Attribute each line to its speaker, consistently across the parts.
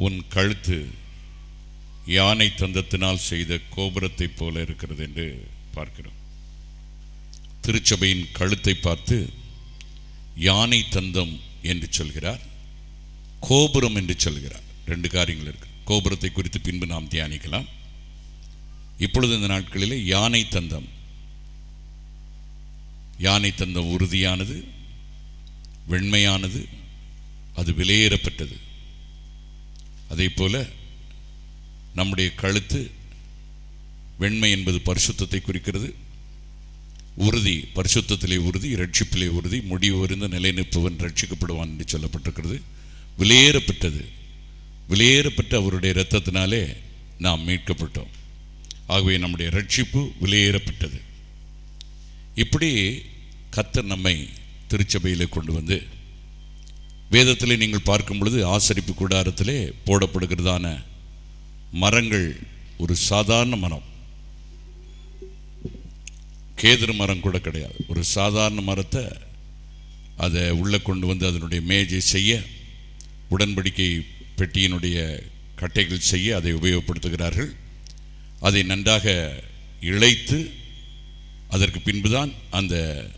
Speaker 1: உன் கழுத்து யானை தந்தத்தினால் செய்த கோபுரத்தைப் போல இருக்கிறது என்று பார்க்கிறோம் திருச்சபையின் கழுத்தை பார்த்து யானை தந்தம் என்று சொல்கிறார் கோபுரம் என்று சொல்கிறார் ரெண்டு காரியங்கள் இருக்கு கோபுரத்தை குறித்து பின்பு நாம் தியானிக்கலாம் இப்பொழுது இந்த நாட்களிலே யானை தந்தம் யானை தந்தம் உறுதியானது வெண்மையானது அது விலையேறப்பட்டது அதே போல நம்முடைய கழுத்து வெண்மை என்பது பரிசுத்தத்தை குறிக்கிறது உறுதி பரிசுத்தத்திலே உறுதி ரட்சிப்பிலே உறுதி முடிவு வருந்த நிலைநிற்பவன் ரட்சிக்கப்படுவான் என்று சொல்லப்பட்டிருக்கிறது விலையேறப்பட்டது விலையேறப்பட்ட அவருடைய இரத்தத்தினாலே நாம் மீட்கப்பட்டோம் ஆகவே நம்முடைய ரட்சிப்பு விலையேறப்பட்டது இப்படி கர்த்தர் நம்மை திருச்சபையிலே கொண்டு வந்து வேதத்திலே நீங்கள் பார்க்கும் பொழுது ஆசரிப்பு கூடாரத்திலே போடப்படுகிறதான மரங்கள் ஒரு சாதாரண மரம் கேதுரு மரம் கூட கிடையாது ஒரு சாதாரண மரத்தை அதை உள்ளே கொண்டு வந்து அதனுடைய மேஜை செய்ய உடன்படிக்கை பெட்டியினுடைய கட்டைகள் செய்ய அதை உபயோகப்படுத்துகிறார்கள் அதை நன்றாக இழைத்து அதற்கு பின்புதான் அந்த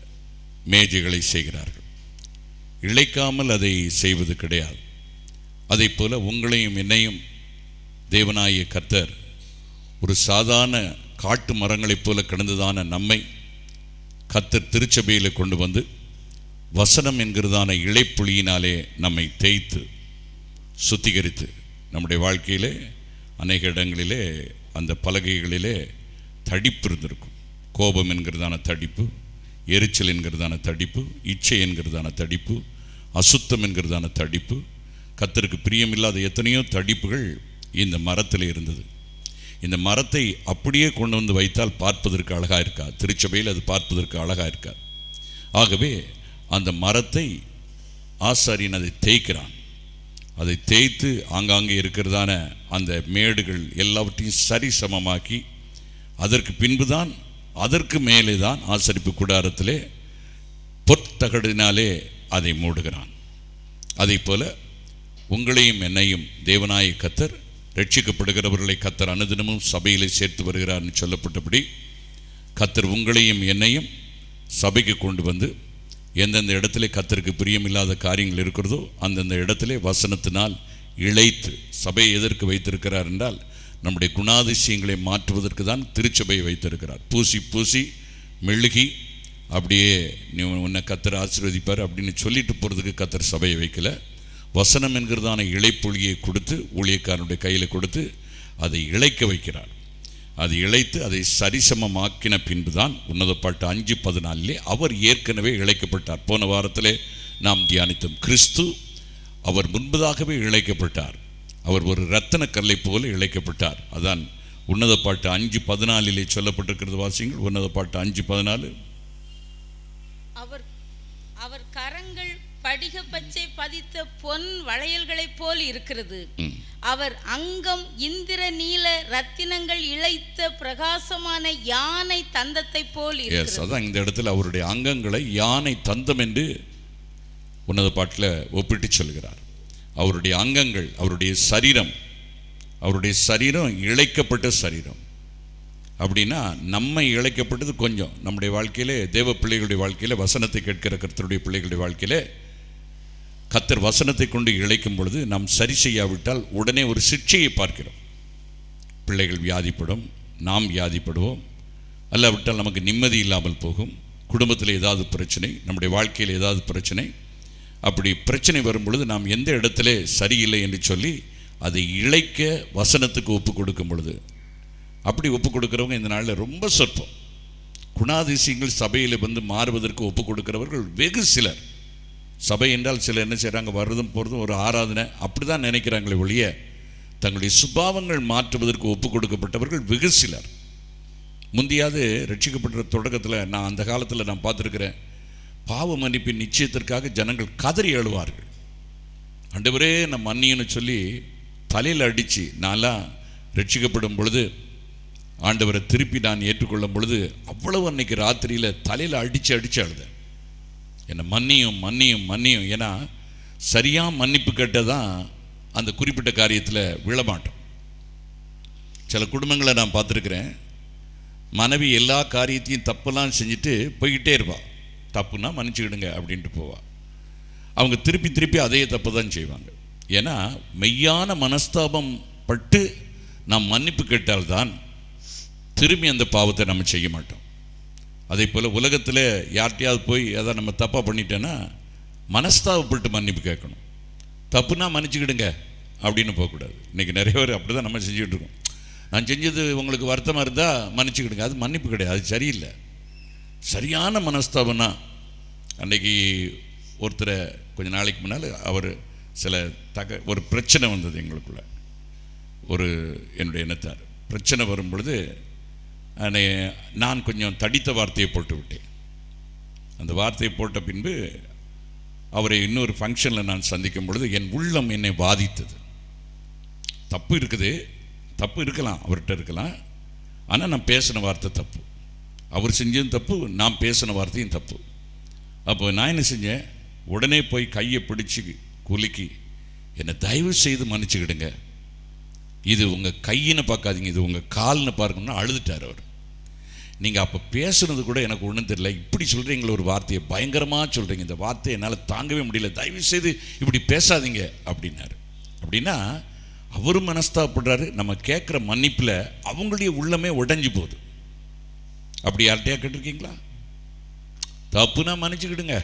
Speaker 1: மேஜைகளை செய்கிறார்கள் இழைக்காமல் அதை செய்வது கிடையாது அதே போல உங்களையும் என்னையும் தேவனாய கர்த்தர் ஒரு சாதாரண காட்டு மரங்களைப் போல கிடந்ததான நம்மை கர்த்தர் திருச்சபையில் கொண்டு வந்து வசனம் என்கிறதான இழைப்புலியினாலே நம்மை தேய்த்து சுத்திகரித்து நம்முடைய வாழ்க்கையிலே அநேக இடங்களிலே அந்த பலகைகளிலே தடிப்பு இருந்திருக்கும் கோபம் என்கிறதான தடிப்பு எரிச்சல் என்கிறதான தடிப்பு இச்சை என்கிறதான தடிப்பு அசுத்தம் என்கிறதான தடிப்பு கத்தருக்கு பிரியமில்லாத எத்தனையோ தடிப்புகள் இந்த மரத்தில் இருந்தது இந்த மரத்தை அப்படியே கொண்டு வந்து வைத்தால் பார்ப்பதற்கு அழகாக இருக்கா திருச்சபையில் அது பார்ப்பதற்கு அழகாக இருக்கா ஆகவே அந்த மரத்தை ஆசாரியன் அதை தேய்க்கிறான் அதை தேய்த்து ஆங்காங்கே இருக்கிறதான அந்த மேடுகள் எல்லாவற்றையும் சரி சமமாக்கி அதற்கு பின்புதான் அதற்கு மேலே தான் ஆசரிப்பு கூடாரத்திலே பொற்தகடினாலே அதை மூடுகிறான் அதே போல உங்களையும் என்னையும் தேவனாய கத்தர் ரட்சிக்கப்படுகிறவர்களை கத்தர் அனுதினமும் சபையிலே சேர்த்து வருகிறார்னு சொல்லப்பட்டபடி கத்தர் உங்களையும் என்னையும் சபைக்கு கொண்டு வந்து எந்தெந்த இடத்துல கத்தருக்கு பிரியமில்லாத காரியங்கள் இருக்கிறதோ அந்தந்த இடத்திலே வசனத்தினால் இழைத்து சபையை எதற்கு வைத்திருக்கிறார் என்றால் நம்முடைய குணாதிசயங்களை மாற்றுவதற்கு தான் திருச்சபையை வைத்திருக்கிறார் பூசி பூசி மெழுகி அப்படியே நீ உன்னை கத்தர் ஆசீர்வதிப்பார் அப்படின்னு சொல்லிட்டு போகிறதுக்கு கத்தர் சபையை வைக்கல வசனம் என்கிறதான இழைப்பொழியை கொடுத்து ஊழியக்காரனுடைய கையில் கொடுத்து அதை இழைக்க வைக்கிறார் அது இழைத்து அதை சரிசமமாக்கின பின்புதான் உன்னத பாட்டு அஞ்சு பதினாலிலே அவர் ஏற்கனவே இழைக்கப்பட்டார் போன வாரத்திலே நாம் தியானித்தோம் கிறிஸ்து அவர் முன்பதாகவே இழைக்கப்பட்டார் அவர் ஒரு ரத்தன கல்லை போல இழைக்கப்பட்டார் அதான் உன்னத பாட்டு அஞ்சு பதினாலிலே சொல்லப்பட்டிருக்கிறது வாசிங்கள் உன்னத பாட்டு அஞ்சு பதினாலு
Speaker 2: அவர் அவர் கரங்கள் படிக பச்சை பதித்த பொன் வளையல்களைப் போல் இருக்கிறது
Speaker 1: ம்.
Speaker 2: அவர் அங்கம் இந்திர நீல ரத்தினங்கள் இழைத்த பிரகாசமான யானை தந்தத்தைப் போல்
Speaker 1: எஸ்
Speaker 2: இருக்கிறது
Speaker 1: அதான் இந்த இடத்துல அவருடைய அங்கங்களை யானை தந்தம் என்று உன்னத பாட்டில் ஒப்பிட்டு சொல்கிறார் அவருடைய அங்கங்கள் அவருடைய சரீரம் அவருடைய சரீரம் இழைக்கப்பட்ட சரீரம் அப்படின்னா நம்மை இழைக்கப்பட்டது கொஞ்சம் நம்முடைய வாழ்க்கையிலே தேவ பிள்ளைகளுடைய வாழ்க்கையிலே வசனத்தை கேட்கிற கர்த்தருடைய பிள்ளைகளுடைய வாழ்க்கையிலே கத்தர் வசனத்தை கொண்டு இழைக்கும் பொழுது நாம் சரி செய்யாவிட்டால் உடனே ஒரு சிக்ஷையை பார்க்கிறோம் பிள்ளைகள் வியாதிப்படும் நாம் வியாதிப்படுவோம் அல்லாவிட்டால் நமக்கு நிம்மதி இல்லாமல் போகும் குடும்பத்தில் ஏதாவது பிரச்சனை நம்முடைய வாழ்க்கையில் ஏதாவது பிரச்சனை அப்படி பிரச்சனை வரும் பொழுது நாம் எந்த இடத்துல சரியில்லை என்று சொல்லி அதை இழைக்க வசனத்துக்கு ஒப்பு கொடுக்கும் பொழுது அப்படி ஒப்பு கொடுக்கிறவங்க இந்த நாளில் ரொம்ப சொற்பம் குணாதிசயங்கள் சபையில் வந்து மாறுவதற்கு ஒப்பு கொடுக்கிறவர்கள் வெகு சிலர் சபை என்றால் சிலர் என்ன செய்கிறாங்க வர்றதும் போகிறதும் ஒரு ஆராதனை அப்படி தான் நினைக்கிறாங்களே ஒழிய தங்களுடைய சுபாவங்கள் மாற்றுவதற்கு ஒப்பு கொடுக்கப்பட்டவர்கள் வெகு சிலர் முந்தியாவது ரட்சிக்கப்பட்ட தொடக்கத்தில் நான் அந்த காலத்தில் நான் பார்த்துருக்கிறேன் பாவ மன்னிப்பின் நிச்சயத்திற்காக ஜனங்கள் கதறி அழுவார்கள் ஆண்டவரே நான் மன்னியன்னு சொல்லி தலையில் அடித்து நான்லாம் ரட்சிக்கப்படும் பொழுது ஆண்டவரை திருப்பி நான் ஏற்றுக்கொள்ளும் பொழுது அவ்வளவு அன்னைக்கு ராத்திரியில் தலையில் அடித்து அடித்து அழுதேன் என்னை மன்னியும் மன்னியும் மன்னியும் ஏன்னா சரியாக மன்னிப்பு கேட்டதான் அந்த குறிப்பிட்ட காரியத்தில் விழமாட்டோம் சில குடும்பங்களை நான் பார்த்துருக்குறேன் மனைவி எல்லா காரியத்தையும் தப்பெல்லாம் செஞ்சுட்டு போய்கிட்டே இருப்பா தப்புனா மன்னிச்சுக்கிடுங்க அப்படின்ட்டு போவா அவங்க திருப்பி திருப்பி அதே தப்பு தான் செய்வாங்க ஏன்னா மெய்யான மனஸ்தாபம் பட்டு நாம் மன்னிப்பு கேட்டால்தான் திரும்பி அந்த பாவத்தை நம்ம செய்ய மாட்டோம் அதே போல் உலகத்தில் யார்கிட்டயாவது போய் எதாவது நம்ம தப்பாக பண்ணிட்டேன்னா மனஸ்தாபப்பட்டு மன்னிப்பு கேட்கணும் தப்புனா மன்னிச்சுக்கிடுங்க அப்படின்னு போகக்கூடாது இன்றைக்கி நிறைய பேர் அப்படி தான் நம்ம செஞ்சுக்கிட்டு இருக்கோம் நான் செஞ்சது உங்களுக்கு வருத்தமாக இருந்தால் மன்னிச்சுக்கிடுங்க அது மன்னிப்பு கிடையாது அது சரியில்லை சரியான மனஸ்தாபம்னா அன்னைக்கு ஒருத்தரை கொஞ்ச நாளைக்கு முன்னால் அவர் சில தக ஒரு பிரச்சனை வந்தது எங்களுக்குள்ள ஒரு என்னுடைய இனத்தார் பிரச்சனை வரும் பொழுது அன்னை- நான் கொஞ்சம் தடித்த வார்த்தையை போட்டு விட்டேன் அந்த வார்த்தையை போட்ட பின்பு அவரை இன்னொரு ஃபங்க்ஷனில் நான் சந்திக்கும் பொழுது என் உள்ளம் என்னை பாதித்தது தப்பு இருக்குது தப்பு இருக்கலாம் அவர்கிட்ட இருக்கலாம் ஆனால் நான் பேசின வார்த்தை தப்பு அவர் செஞ்சதும் தப்பு நான் பேசின வார்த்தையும் தப்பு அப்போ நான் என்ன செஞ்சேன் உடனே போய் கையை பிடிச்சி குலுக்கி என்னை தயவு செய்து மன்னிச்சுக்கிடுங்க இது உங்கள் கையின்னு பார்க்காதீங்க இது உங்கள் கால்னு பார்க்கணும்னு அழுதுட்டார் அவர் நீங்கள் அப்போ பேசுனது கூட எனக்கு ஒன்றும் தெரியல இப்படி சொல்கிறீங்களே ஒரு வார்த்தையை பயங்கரமாக சொல்கிறீங்க இந்த வார்த்தையை என்னால் தாங்கவே முடியல தயவு செய்து இப்படி பேசாதீங்க அப்படின்னாரு அப்படின்னா அவரும் மனஸ்தாப்படுறாரு நம்ம கேட்குற மன்னிப்பில் அவங்களுடைய உள்ளமே உடைஞ்சு போகுது அப்படி யார்கிட்டயா கேட்டிருக்கீங்களா தப்புனா மன்னிச்சுக்கிடுங்க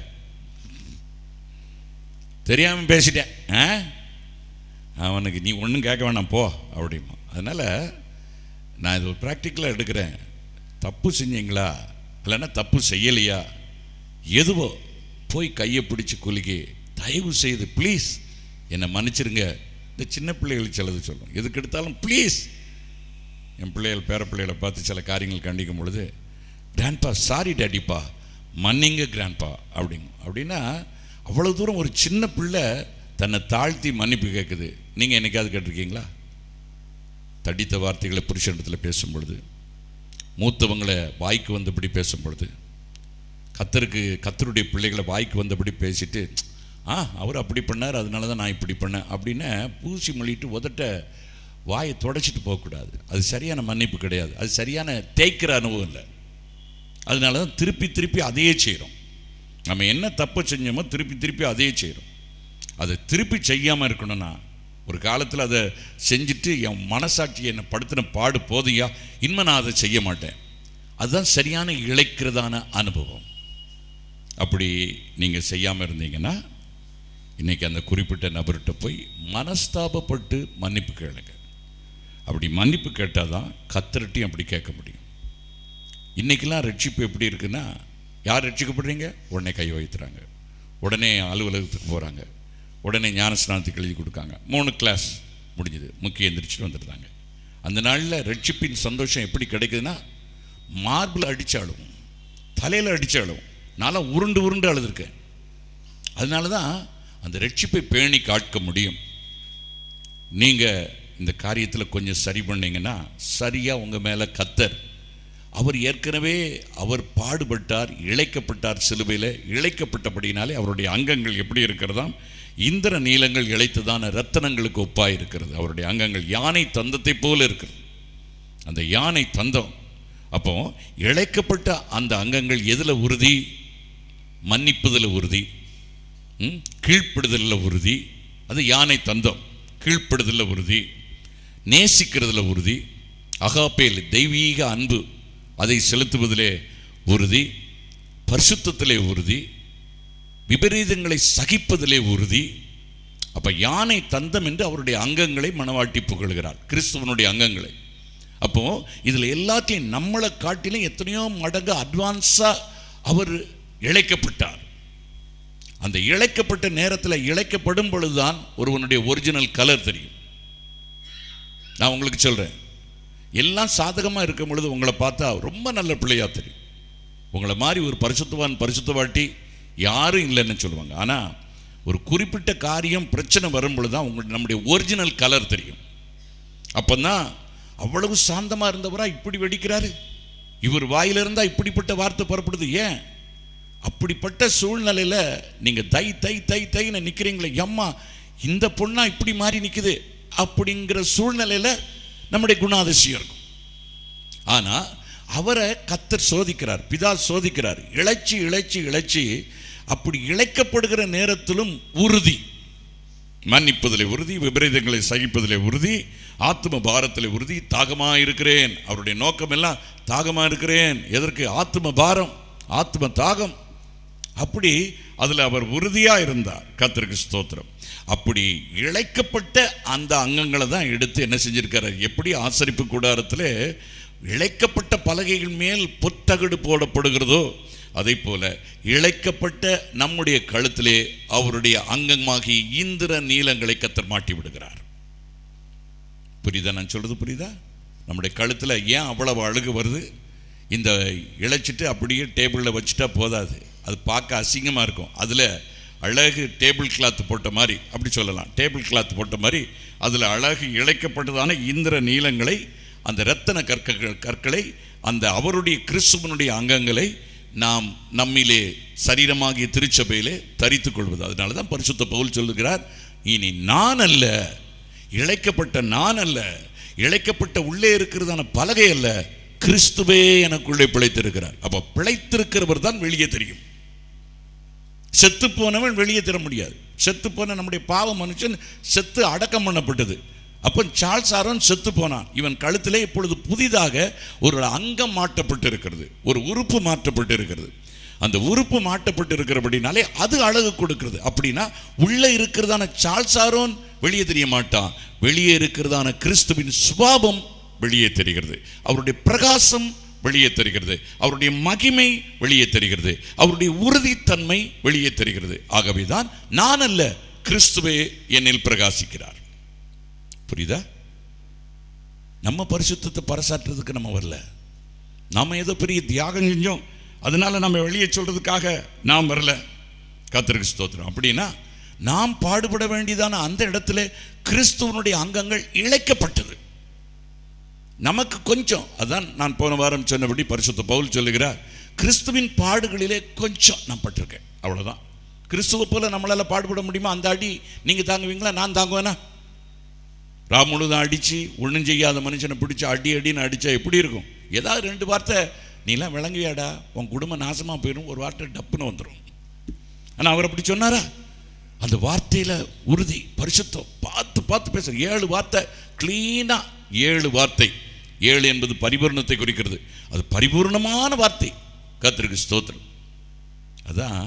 Speaker 1: தெரியாமல் பேசிட்டேன் ஆ அவனுக்கு நீ ஒன்றும் கேட்க வேணாம் போ அப்படிமா அதனால் நான் இது ஒரு ப்ராக்டிக்கலாக எடுக்கிறேன் தப்பு செஞ்சீங்களா இல்லைன்னா தப்பு செய்யலையா எதுவோ போய் கையை பிடிச்சி குலுக்கி தயவு செய்து ப்ளீஸ் என்னை மன்னிச்சிருங்க இந்த சின்ன பிள்ளைகளுக்கு சிலது சொல்லும் எதுக்கு எடுத்தாலும் ப்ளீஸ் என் பிள்ளைகள் பேர பிள்ளைகளை பார்த்து சில காரியங்கள் கண்டிக்கும் பொழுது கிராண்ட்பா சாரி டேடிப்பா மன்னிங்க கிராண்ட்பா அப்படிங்க அப்படின்னா அவ்வளோ தூரம் ஒரு சின்ன பிள்ளை தன்னை தாழ்த்தி மன்னிப்பு கேட்குது நீங்கள் என்னைக்காவது கேட்டிருக்கீங்களா தடித்த வார்த்தைகளை புருஷனிடத்தில் பேசும் பொழுது மூத்தவங்களை வாய்க்கு வந்தபடி பேசும் பொழுது கத்தருக்கு கத்தருடைய பிள்ளைகளை வாய்க்கு வந்தபடி பேசிட்டு ஆ அவர் அப்படி பண்ணார் அதனால தான் நான் இப்படி பண்ணேன் அப்படின்னு பூசி மொழிட்டு உதட்ட வாயை தொடச்சிட்டு போகக்கூடாது அது சரியான மன்னிப்பு கிடையாது அது சரியான தேய்க்கிற அனுபவம் இல்லை அதனால தான் திருப்பி திருப்பி அதையே செய்கிறோம் நம்ம என்ன தப்பு செஞ்சோமோ திருப்பி திருப்பி அதையே செய்கிறோம் அதை திருப்பி செய்யாமல் இருக்கணும்னா ஒரு காலத்தில் அதை செஞ்சுட்டு என் மனசாட்சி என்னை படுத்தின பாடு போதையா இனிமே நான் அதை செய்ய மாட்டேன் அதுதான் சரியான இழைக்கிறதான அனுபவம் அப்படி நீங்கள் செய்யாமல் இருந்தீங்கன்னா இன்னைக்கு அந்த குறிப்பிட்ட நபர்கிட்ட போய் மனஸ்தாபப்பட்டு மன்னிப்பு கேளுங்க அப்படி மன்னிப்பு கேட்டால் தான் கத்தரட்டையும் அப்படி கேட்க முடியும் இன்னைக்கெல்லாம் ரட்சிப்பு எப்படி இருக்குன்னா யார் ரட்சிக்கப்படுறீங்க உடனே கை வைத்துறாங்க உடனே அலுவலகத்துக்கு போகிறாங்க உடனே ஞானஸ்நானத்துக்கு எழுதி கொடுக்காங்க மூணு கிளாஸ் முடிஞ்சுது முக்கிய எந்திரிச்சிட்டு வந்துடுறாங்க அந்த நாளில் ரட்சிப்பின் சந்தோஷம் எப்படி கிடைக்குதுன்னா மார்பிள் அடித்தாலும் தலையில் அடித்தாலும் நான்லாம் உருண்டு உருண்டு அழுதுருக்கேன் அதனால தான் அந்த ரட்சிப்பை பேணி காட்க முடியும் நீங்கள் இந்த காரியத்தில் கொஞ்சம் சரி பண்ணீங்கன்னா சரியாக உங்கள் மேலே கத்தர் அவர் ஏற்கனவே அவர் பாடுபட்டார் இழைக்கப்பட்டார் சிலுவையில் இழைக்கப்பட்டபடினாலே அவருடைய அங்கங்கள் எப்படி இருக்கிறதாம் இந்திர நீளங்கள் இழைத்ததான ரத்தனங்களுக்கு ஒப்பாய் இருக்கிறது அவருடைய அங்கங்கள் யானை தந்தத்தை போல இருக்கிறது அந்த யானை தந்தம் அப்போ இழைக்கப்பட்ட அந்த அங்கங்கள் எதில் உறுதி மன்னிப்புதில் உறுதி ம்? கீழ்ப்படுதல்ல உறுதி அது யானை தந்தம் கீழ்ப்படுதல்ல உறுதி நேசிக்கிறதுல உறுதி அகாப்பேல் தெய்வீக அன்பு அதை செலுத்துவதிலே உறுதி பரிசுத்தத்திலே உறுதி விபரீதங்களை சகிப்பதிலே உறுதி அப்ப யானை தந்தம் என்று அவருடைய அங்கங்களை மனவாட்டி புகழ்கிறார் கிறிஸ்துவனுடைய அங்கங்களை அப்போ இதுல எல்லாத்தையும் நம்மளை காட்டிலும் எத்தனையோ மடங்கு அட்வான்ஸா அவர் இழைக்கப்பட்டார் அந்த இழைக்கப்பட்ட நேரத்தில் இழைக்கப்படும் பொழுதுதான் ஒருவனுடைய ஒரிஜினல் கலர் தெரியும் நான் உங்களுக்கு சொல்றேன் எல்லாம் சாதகமாக இருக்கும் பொழுது உங்களை பார்த்தா ரொம்ப நல்ல பிள்ளையா தெரியும் உங்களை மாதிரி ஒரு பரிசுத்தவான் பரிசுத்தவாட்டி யாரும் இல்லைன்னு சொல்லுவாங்க ஆனால் ஒரு குறிப்பிட்ட காரியம் பிரச்சனை வரும் பொழுது தான் உங்களுக்கு நம்முடைய ஒரிஜினல் கலர் தெரியும் அப்போதான் அவ்வளவு சாந்தமாக இருந்தவரா இப்படி வெடிக்கிறாரு இவர் வாயிலிருந்தா இப்படிப்பட்ட வார்த்தை புறப்படுது ஏன் அப்படிப்பட்ட சூழ்நிலையில் நீங்கள் தை தை தை தைன்னு நிற்கிறீங்களே எம்மா இந்த பொண்ணா இப்படி மாறி நிக்குது அப்படிங்கிற சூழ்நிலையில நம்முடைய குணாதிசயம் இருக்கும் ஆனா அவரை கத்தர் சோதிக்கிறார் பிதா சோதிக்கிறார் இழைச்சி இழைச்சி இழைச்சி அப்படி இழைக்கப்படுகிற நேரத்திலும் உறுதி மன்னிப்பதிலே உறுதி விபரீதங்களை சகிப்பதிலே உறுதி ஆத்ம பாரத்திலே உறுதி தாகமா இருக்கிறேன் அவருடைய நோக்கம் எல்லாம் தாகமா இருக்கிறேன் எதற்கு ஆத்ம பாரம் ஆத்ம தாகம் அப்படி அதில் அவர் உறுதியா இருந்தார் கர்த்தருக்கு ஸ்தோத்திரம் அப்படி இழைக்கப்பட்ட அந்த அங்கங்களை தான் எடுத்து என்ன செஞ்சிருக்காரு எப்படி ஆசரிப்பு கூடாரத்தில் இழைக்கப்பட்ட பலகைகள் மேல் புத்தகடு போடப்படுகிறதோ அதே போல இழைக்கப்பட்ட நம்முடைய கழுத்திலே அவருடைய அங்கமாகி இந்திர நீலங்களை கத்தர் மாட்டி விடுகிறார் புரியுதா நான் சொல்றது புரியுதா நம்முடைய கழுத்தில் ஏன் அவ்வளவு அழுகு வருது இந்த இழைச்சிட்டு அப்படியே டேபிளில் வச்சுட்டா போதாது அது பார்க்க அசிங்கமாக இருக்கும் அதில் அழகு டேபிள் கிளாத் போட்ட மாதிரி அப்படி சொல்லலாம் டேபிள் கிளாத் போட்ட மாதிரி அதில் அழகு இழைக்கப்பட்டதான இந்திர நீலங்களை அந்த ரத்தன கற்கள் கற்களை அந்த அவருடைய கிறிஸ்துவனுடைய அங்கங்களை நாம் நம்மிலே சரீரமாகிய திருச்சபையிலே தரித்துக் கொள்வது அதனால தான் பரிசுத்த பவுல் சொல்லுகிறார் இனி நான் அல்ல இழைக்கப்பட்ட நான் அல்ல இழைக்கப்பட்ட உள்ளே இருக்கிறதான பலகை அல்ல கிறிஸ்துவே எனக்குள்ளே பிழைத்திருக்கிறார் அப்ப பிழைத்திருக்கிறவர் தான் வெளியே தெரியும் செத்து போனவன் வெளியே தர முடியாது செத்து போன நம்முடைய பாவ மனுஷன் செத்து அடக்கம் பண்ணப்பட்டது அப்போ சார்ல்ஸ் ஆரோன் செத்து போனான் இவன் கழுத்திலே இப்பொழுது புதிதாக ஒரு அங்கம் மாட்டப்பட்டு இருக்கிறது ஒரு உறுப்பு மாற்றப்பட்டு இருக்கிறது அந்த உறுப்பு மாட்டப்பட்டு இருக்கிறபடினாலே அது அழகு கொடுக்கிறது அப்படின்னா உள்ள இருக்கிறதான சார்ல்ஸ் ஆரோன் வெளியே தெரிய மாட்டான் வெளியே இருக்கிறதான கிறிஸ்துவின் சுபாவம் வெளியே தெரிகிறது அவருடைய பிரகாசம் வெளியே தெரிகிறது அவருடைய மகிமை வெளியே தெரிகிறது அவருடைய உறுதித்தன்மை வெளியே தெரிகிறது ஆகவேதான் நான் அல்ல கிறிஸ்துவே என்னில் பிரகாசிக்கிறார் புரியுதா நம்ம பரிசுத்தத்தை பறைசாற்றுறதுக்கு நம்ம வரல நாம ஏதோ பெரிய தியாகம் செஞ்சோம் அதனால நம்ம வெளியே சொல்றதுக்காக நாம் வரல கத்திரிக்கு ஸ்தோத்திரம் அப்படின்னா நாம் பாடுபட வேண்டியதான அந்த இடத்துல கிறிஸ்துவனுடைய அங்கங்கள் இழைக்கப்பட்டது நமக்கு கொஞ்சம் அதான் நான் போன வாரம் சொன்னபடி பரிசுத்த பவுல் சொல்லுகிறார் கிறிஸ்துவின் பாடுகளிலே கொஞ்சம் நான் பட்டிருக்கேன் அவ்வளவுதான் கிறிஸ்துவ போல நம்மளால பாடுபட முடியுமா அந்த அடி நீங்க தாங்குவீங்களா நான் தாங்குவேனா ராம் முழுதும் அடிச்சு ஒன்றும் செய்யாத மனுஷனை பிடிச்சி அடி அடின்னு அடிச்சா எப்படி இருக்கும் ஏதாவது ரெண்டு வார்த்தை நீலாம் விளங்குவியாடா உன் குடும்பம் நாசமா போயிடும் ஒரு வார்த்தை டப்புன்னு வந்துடும் ஆனால் அவர் அப்படி சொன்னாரா அந்த வார்த்தையில உறுதி பரிசுத்தம் பார்த்து பார்த்து பேசுற ஏழு வார்த்தை கிளீனா ஏழு வார்த்தை ஏழு என்பது பரிபூர்ணத்தை குறிக்கிறது அது பரிபூர்ணமான வார்த்தை கத்திருக்கு ஸ்தோத்திரம் அதான்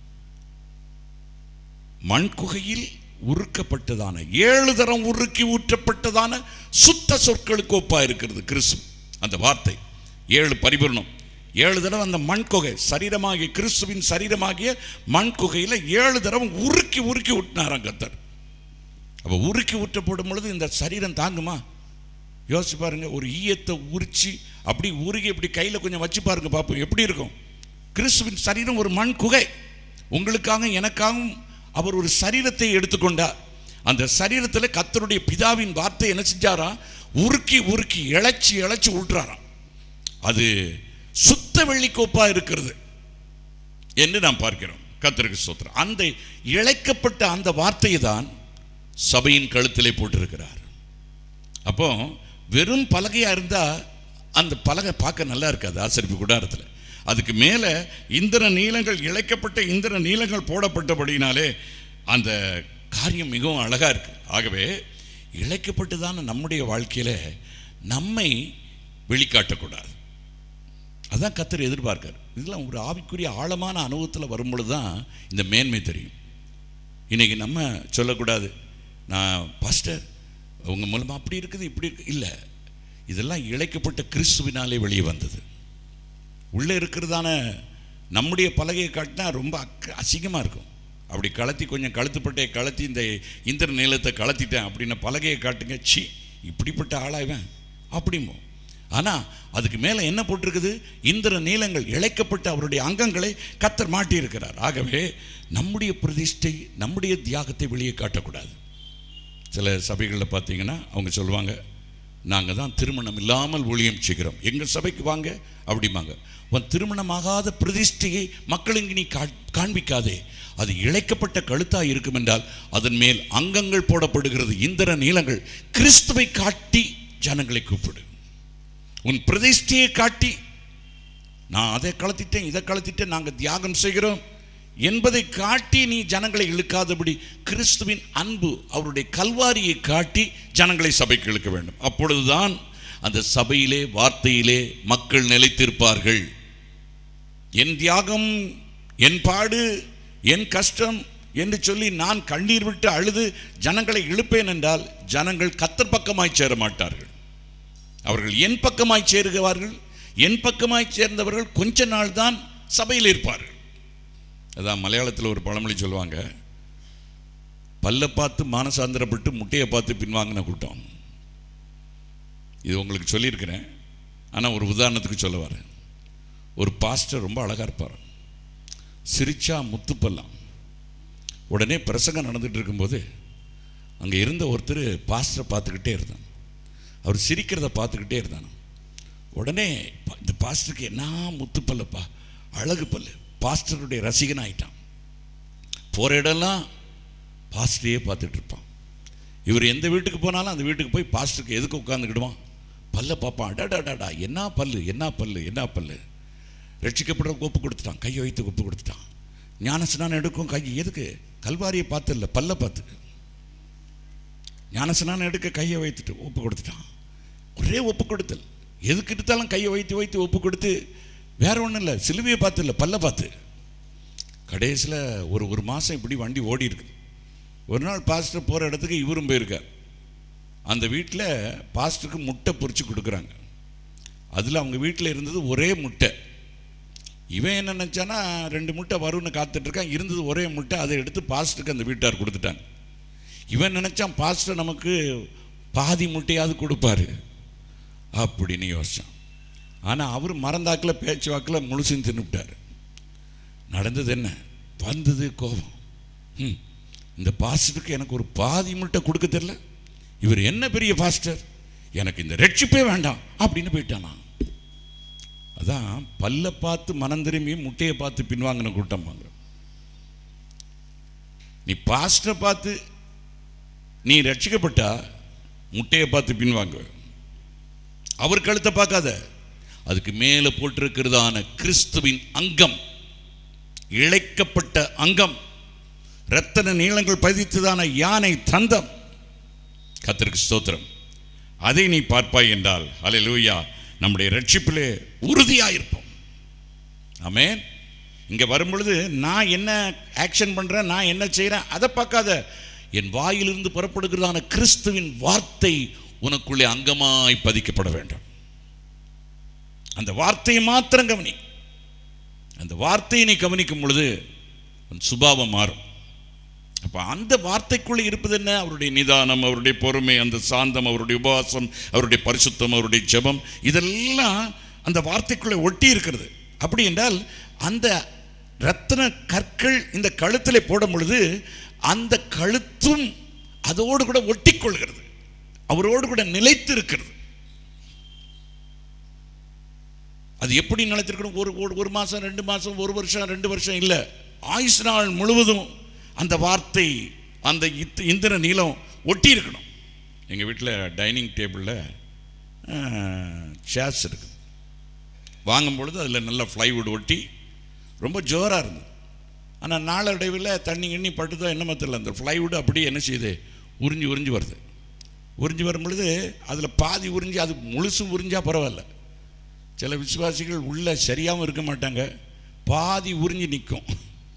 Speaker 1: மண் குகையில் உருக்கப்பட்டதான ஏழு தரம் உருக்கி ஊற்றப்பட்டதான சுத்த சொற்களுக்கு ஒப்பா இருக்கிறது கிறிஸ்து அந்த வார்த்தை ஏழு பரிபூர்ணம் ஏழு தடவை அந்த மண் குகை சரீரமாகிய கிறிஸ்துவின் சரீரமாகிய மண் குகையில் ஏழு தடவை உருக்கி உருக்கி ஊட்டினாராம் கத்தர் அப்போ உருக்கி ஊற்றப்படும் பொழுது இந்த சரீரம் தாங்குமா யோசிச்சு பாருங்க ஒரு ஈயத்தை உரிச்சு அப்படி உருகி இப்படி கையில் கொஞ்சம் வச்சு பாருங்க பார்ப்போம் எப்படி இருக்கும் கிறிஸ்துவின் சரீரம் ஒரு மண் குகை உங்களுக்காக எனக்காகவும் அவர் ஒரு சரீரத்தை எடுத்துக்கொண்டார் அந்த சரீரத்தில் கத்தருடைய பிதாவின் வார்த்தை என்ன செஞ்சாரா உருக்கி உருக்கி இழைச்சி இழைச்சி விட்டுறாராம் அது சுத்த வெள்ளிக்கோப்பா இருக்கிறது என்று நாம் பார்க்கிறோம் கத்தருக்கு சோத்திரம் அந்த இழைக்கப்பட்ட அந்த வார்த்தையை தான் சபையின் கழுத்திலே போட்டிருக்கிறார் அப்போ வெறும் பலகையா இருந்தா அந்த பலகை பார்க்க நல்லா இருக்காது ஆசரிப்பு கூடாரத்தில் அதுக்கு மேலே இந்திர நீளங்கள் இழைக்கப்பட்ட இந்திர நீளங்கள் போடப்பட்டபடினாலே அந்த காரியம் மிகவும் அழகா இருக்கு ஆகவே இழைக்கப்பட்டதான நம்முடைய வாழ்க்கையில நம்மை வெளிக்காட்டக்கூடாது அதான் கத்தர் எதிர்பார்க்கார் இதெல்லாம் ஒரு ஆவிக்குரிய ஆழமான அனுபவத்தில் வரும்பொழுது தான் இந்த மேன்மை தெரியும் இன்னைக்கு நம்ம சொல்லக்கூடாது நான் பாஸ்டர் உங்க மூலமாக அப்படி இருக்குது இப்படி இருக்கு இல்லை இதெல்லாம் இழைக்கப்பட்ட கிறிஸ்துவினாலே வெளியே வந்தது உள்ளே இருக்கிறதான நம்முடைய பலகையை காட்டினா ரொம்ப அக்க அசிங்கமாக இருக்கும் அப்படி கலத்தி கொஞ்சம் கழுத்துப்பட்டையை கலத்தி இந்த இந்திர நீளத்தை கலத்திட்டேன் அப்படின்னு பலகையை காட்டுங்க சி இப்படிப்பட்ட ஆளாய்வன் அப்படிமோ ஆனால் அதுக்கு மேலே என்ன போட்டிருக்குது இந்திர நீளங்கள் இழைக்கப்பட்ட அவருடைய அங்கங்களை கத்தர் மாட்டியிருக்கிறார் ஆகவே நம்முடைய பிரதிஷ்டை நம்முடைய தியாகத்தை வெளியே காட்டக்கூடாது சில சபைகளில் பார்த்தீங்கன்னா அவங்க சொல்லுவாங்க நாங்கள் தான் திருமணம் இல்லாமல் ஊழியம் செய்கிறோம் எங்கள் சபைக்கு வாங்க அப்படிம்பாங்க உன் திருமணமாகாத பிரதிஷ்டையை மக்களுக்கு நீ கா- காண்பிக்காதே அது இழைக்கப்பட்ட கழுத்தாக இருக்கும் என்றால் அதன் மேல் அங்கங்கள் போடப்படுகிறது இந்திர நீளங்கள் கிறிஸ்துவை காட்டி ஜனங்களை கூப்பிடு உன் பிரதிஷ்டையை காட்டி நான் அதை கலத்திட்டேன் இதை கலத்திட்டேன் நாங்கள் தியாகம் செய்கிறோம் என்பதை காட்டி நீ ஜனங்களை இழுக்காதபடி கிறிஸ்துவின் அன்பு அவருடைய கல்வாரியை காட்டி ஜனங்களை சபைக்கு இழுக்க வேண்டும் அப்பொழுதுதான் அந்த சபையிலே வார்த்தையிலே மக்கள் நிலைத்திருப்பார்கள் என் தியாகம் என் பாடு என் கஷ்டம் என்று சொல்லி நான் கண்ணீர் விட்டு அழுது ஜனங்களை இழுப்பேன் என்றால் ஜனங்கள் கத்தர் பக்கமாய் சேர மாட்டார்கள் அவர்கள் என் பக்கமாய் சேருகிறார்கள் என் பக்கமாய் சேர்ந்தவர்கள் கொஞ்ச நாள் தான் சபையில் இருப்பார்கள் அதான் மலையாளத்தில் ஒரு பழமொழி சொல்லுவாங்க பல்ல பார்த்து மானசாந்திரப்பட்டு முட்டையை பார்த்து பின்வாங்கின கூட்டம் இது உங்களுக்கு சொல்லியிருக்கிறேன் ஆனால் ஒரு உதாரணத்துக்கு சொல்ல வரேன் ஒரு பாஸ்டர் ரொம்ப அழகாக இருப்பார் சிரிச்சா முத்துப்பல்லாம் உடனே பிரசங்கம் நடந்துட்டு இருக்கும்போது அங்கே இருந்த ஒருத்தர் பாஸ்டரை பார்த்துக்கிட்டே இருந்தான் அவர் சிரிக்கிறத பார்த்துக்கிட்டே இருந்தான் உடனே பா- இந்த பாஸ்டருக்கு என்ன முத்துப்பல்லப்பா அழகு பல்லு பாஸ்டருடைய ரசிகன் ஆயிட்டான் போகிற இடம்லாம் பாஸ்டரையே பார்த்துட்டு இருப்பான் இவர் எந்த வீட்டுக்கு போனாலும் அந்த வீட்டுக்கு போய் பாஸ்டருக்கு எதுக்கு உட்காந்துக்கிடுவான் பல்ல பார்ப்பான் அடாடாடாடா என்ன பல்லு என்ன பல்லு என்ன பல்லு ரட்சிக்கப்படுற ஒப்பு கொடுத்துட்டான் கையை வைத்து ஒப்பு கொடுத்துட்டான் ஞானஸ்நானம் எடுக்கும் கை எதுக்கு கல்வாரியை பார்த்து இல்லை பல்ல பார்த்து ஞானஸ்நானம் எடுக்க கையை வைத்துட்டு ஒப்பு கொடுத்துட்டான் ஒரே ஒப்பு கொடுத்தல் எதுக்கு எடுத்தாலும் கையை வைத்து வைத்து ஒப்பு கொடுத்து வேற ஒன்றும் இல்லை சிலுவையை பார்த்து இல்லை பல்ல பார்த்து கடைசியில் ஒரு ஒரு மாதம் இப்படி வண்டி ஓடி இருக்கு ஒரு நாள் பாஸ்டர் போகிற இடத்துக்கு இவரும் போயிருக்கார் அந்த வீட்டில் பாஸ்டருக்கு முட்டை பொரிச்சு கொடுக்குறாங்க அதில் அவங்க வீட்டில் இருந்தது ஒரே முட்டை இவன் என்ன நினச்சானா ரெண்டு முட்டை வரும்னு காத்துட்டு இருக்கான் இருந்தது ஒரே முட்டை அதை எடுத்து பாஸ்டருக்கு அந்த வீட்டார் கொடுத்துட்டாங்க இவன் நினைச்சான் பாஸ்டர் நமக்கு பாதி முட்டையாவது கொடுப்பாரு அப்படின்னு யோசிச்சான் ஆனால் அவர் மறந்தாக்கில் பேச்சு வாக்கில் முழுசும் தின்னுவிட்டார் நடந்தது என்ன வந்தது கோபம் ம், இந்த பாஸ்டருக்கு எனக்கு ஒரு பாதி முட்டை கொடுக்க தெரியல இவர் என்ன பெரிய பாஸ்டர் எனக்கு இந்த ரட்சிப்பே வேண்டாம் அப்படின்னு போயிட்டானா அதான் பல்ல பார்த்து மனம் திரும்பி முட்டையை பார்த்து பின்வாங்கின கூட்டம் வாங்க நீ பாஸ்டரை பார்த்து நீ ரட்சிக்கப்பட்டா முட்டையை பார்த்து பின்வாங்க அவர் கழுத்தை பார்க்காத அதுக்கு மேலே போட்டிருக்கிறதான கிறிஸ்துவின் அங்கம் இழைக்கப்பட்ட அங்கம் ரத்தன நீளங்கள் பதித்ததான யானை தந்தம் கத்திற்கு ஸ்தோத்திரம் அதை நீ பார்ப்பாய் என்றால் ஹalleluya நம்முடைய ரட்சிப்பிலே உறுதியாயிருப்போம் ஆமென் இங்க வரும்பொழுது நான் என்ன ஆக்ஷன் பண்றேன் நான் என்ன செய்றேன் அதை பார்க்காத என் வாயிலிருந்து புறப்படுகிறதான கிறிஸ்துவின் வார்த்தை உனக்குள்ளே அங்கமாய் பதிக்கப்பட வேண்டும் அந்த வார்த்தையை மாத்திரம் கவனி அந்த வார்த்தையை நீ கவனிக்கும் பொழுது உன் சுபாவம் மாறும் அப்போ அந்த வார்த்தைக்குள்ளே இருப்பது என்ன அவருடைய நிதானம் அவருடைய பொறுமை அந்த சாந்தம் அவருடைய உபவாசம் அவருடைய பரிசுத்தம் அவருடைய ஜெபம் இதெல்லாம் அந்த வார்த்தைக்குள்ளே ஒட்டி இருக்கிறது அப்படி என்றால் அந்த ரத்தின கற்கள் இந்த கழுத்திலே போடும் பொழுது அந்த கழுத்தும் அதோடு கூட ஒட்டிக்கொள்கிறது அவரோடு கூட நிலைத்து இருக்கிறது அது எப்படி நிலைத்திருக்கணும் ஒரு ஒரு ஒரு மாதம் ரெண்டு மாதம் ஒரு வருஷம் ரெண்டு வருஷம் இல்லை ஆயுசு நாள் முழுவதும் அந்த வார்த்தை அந்த இத் இந்திர நீளம் ஒட்டி இருக்கணும் எங்கள் வீட்டில் டைனிங் டேபிளில் சேர்ஸ் இருக்குது வாங்கும் பொழுது அதில் நல்ல ஃப்ளைவுட் ஒட்டி ரொம்ப ஜோராக இருந்தது ஆனால் நாளடைவில் தண்ணி கிண்ணி பட்டுதோ என்னமோ தெரியல அந்த ஃப்ளைவுட் அப்படியே என்ன செய்யுது உறிஞ்சி உறிஞ்சி வருது உறிஞ்சி வரும் பொழுது அதில் பாதி உறிஞ்சி அது முழுசும் உறிஞ்சா பரவாயில்ல சில விசுவாசிகள் உள்ள சரியாகவும் இருக்க மாட்டாங்க பாதி உறிஞ்சி நிற்கும்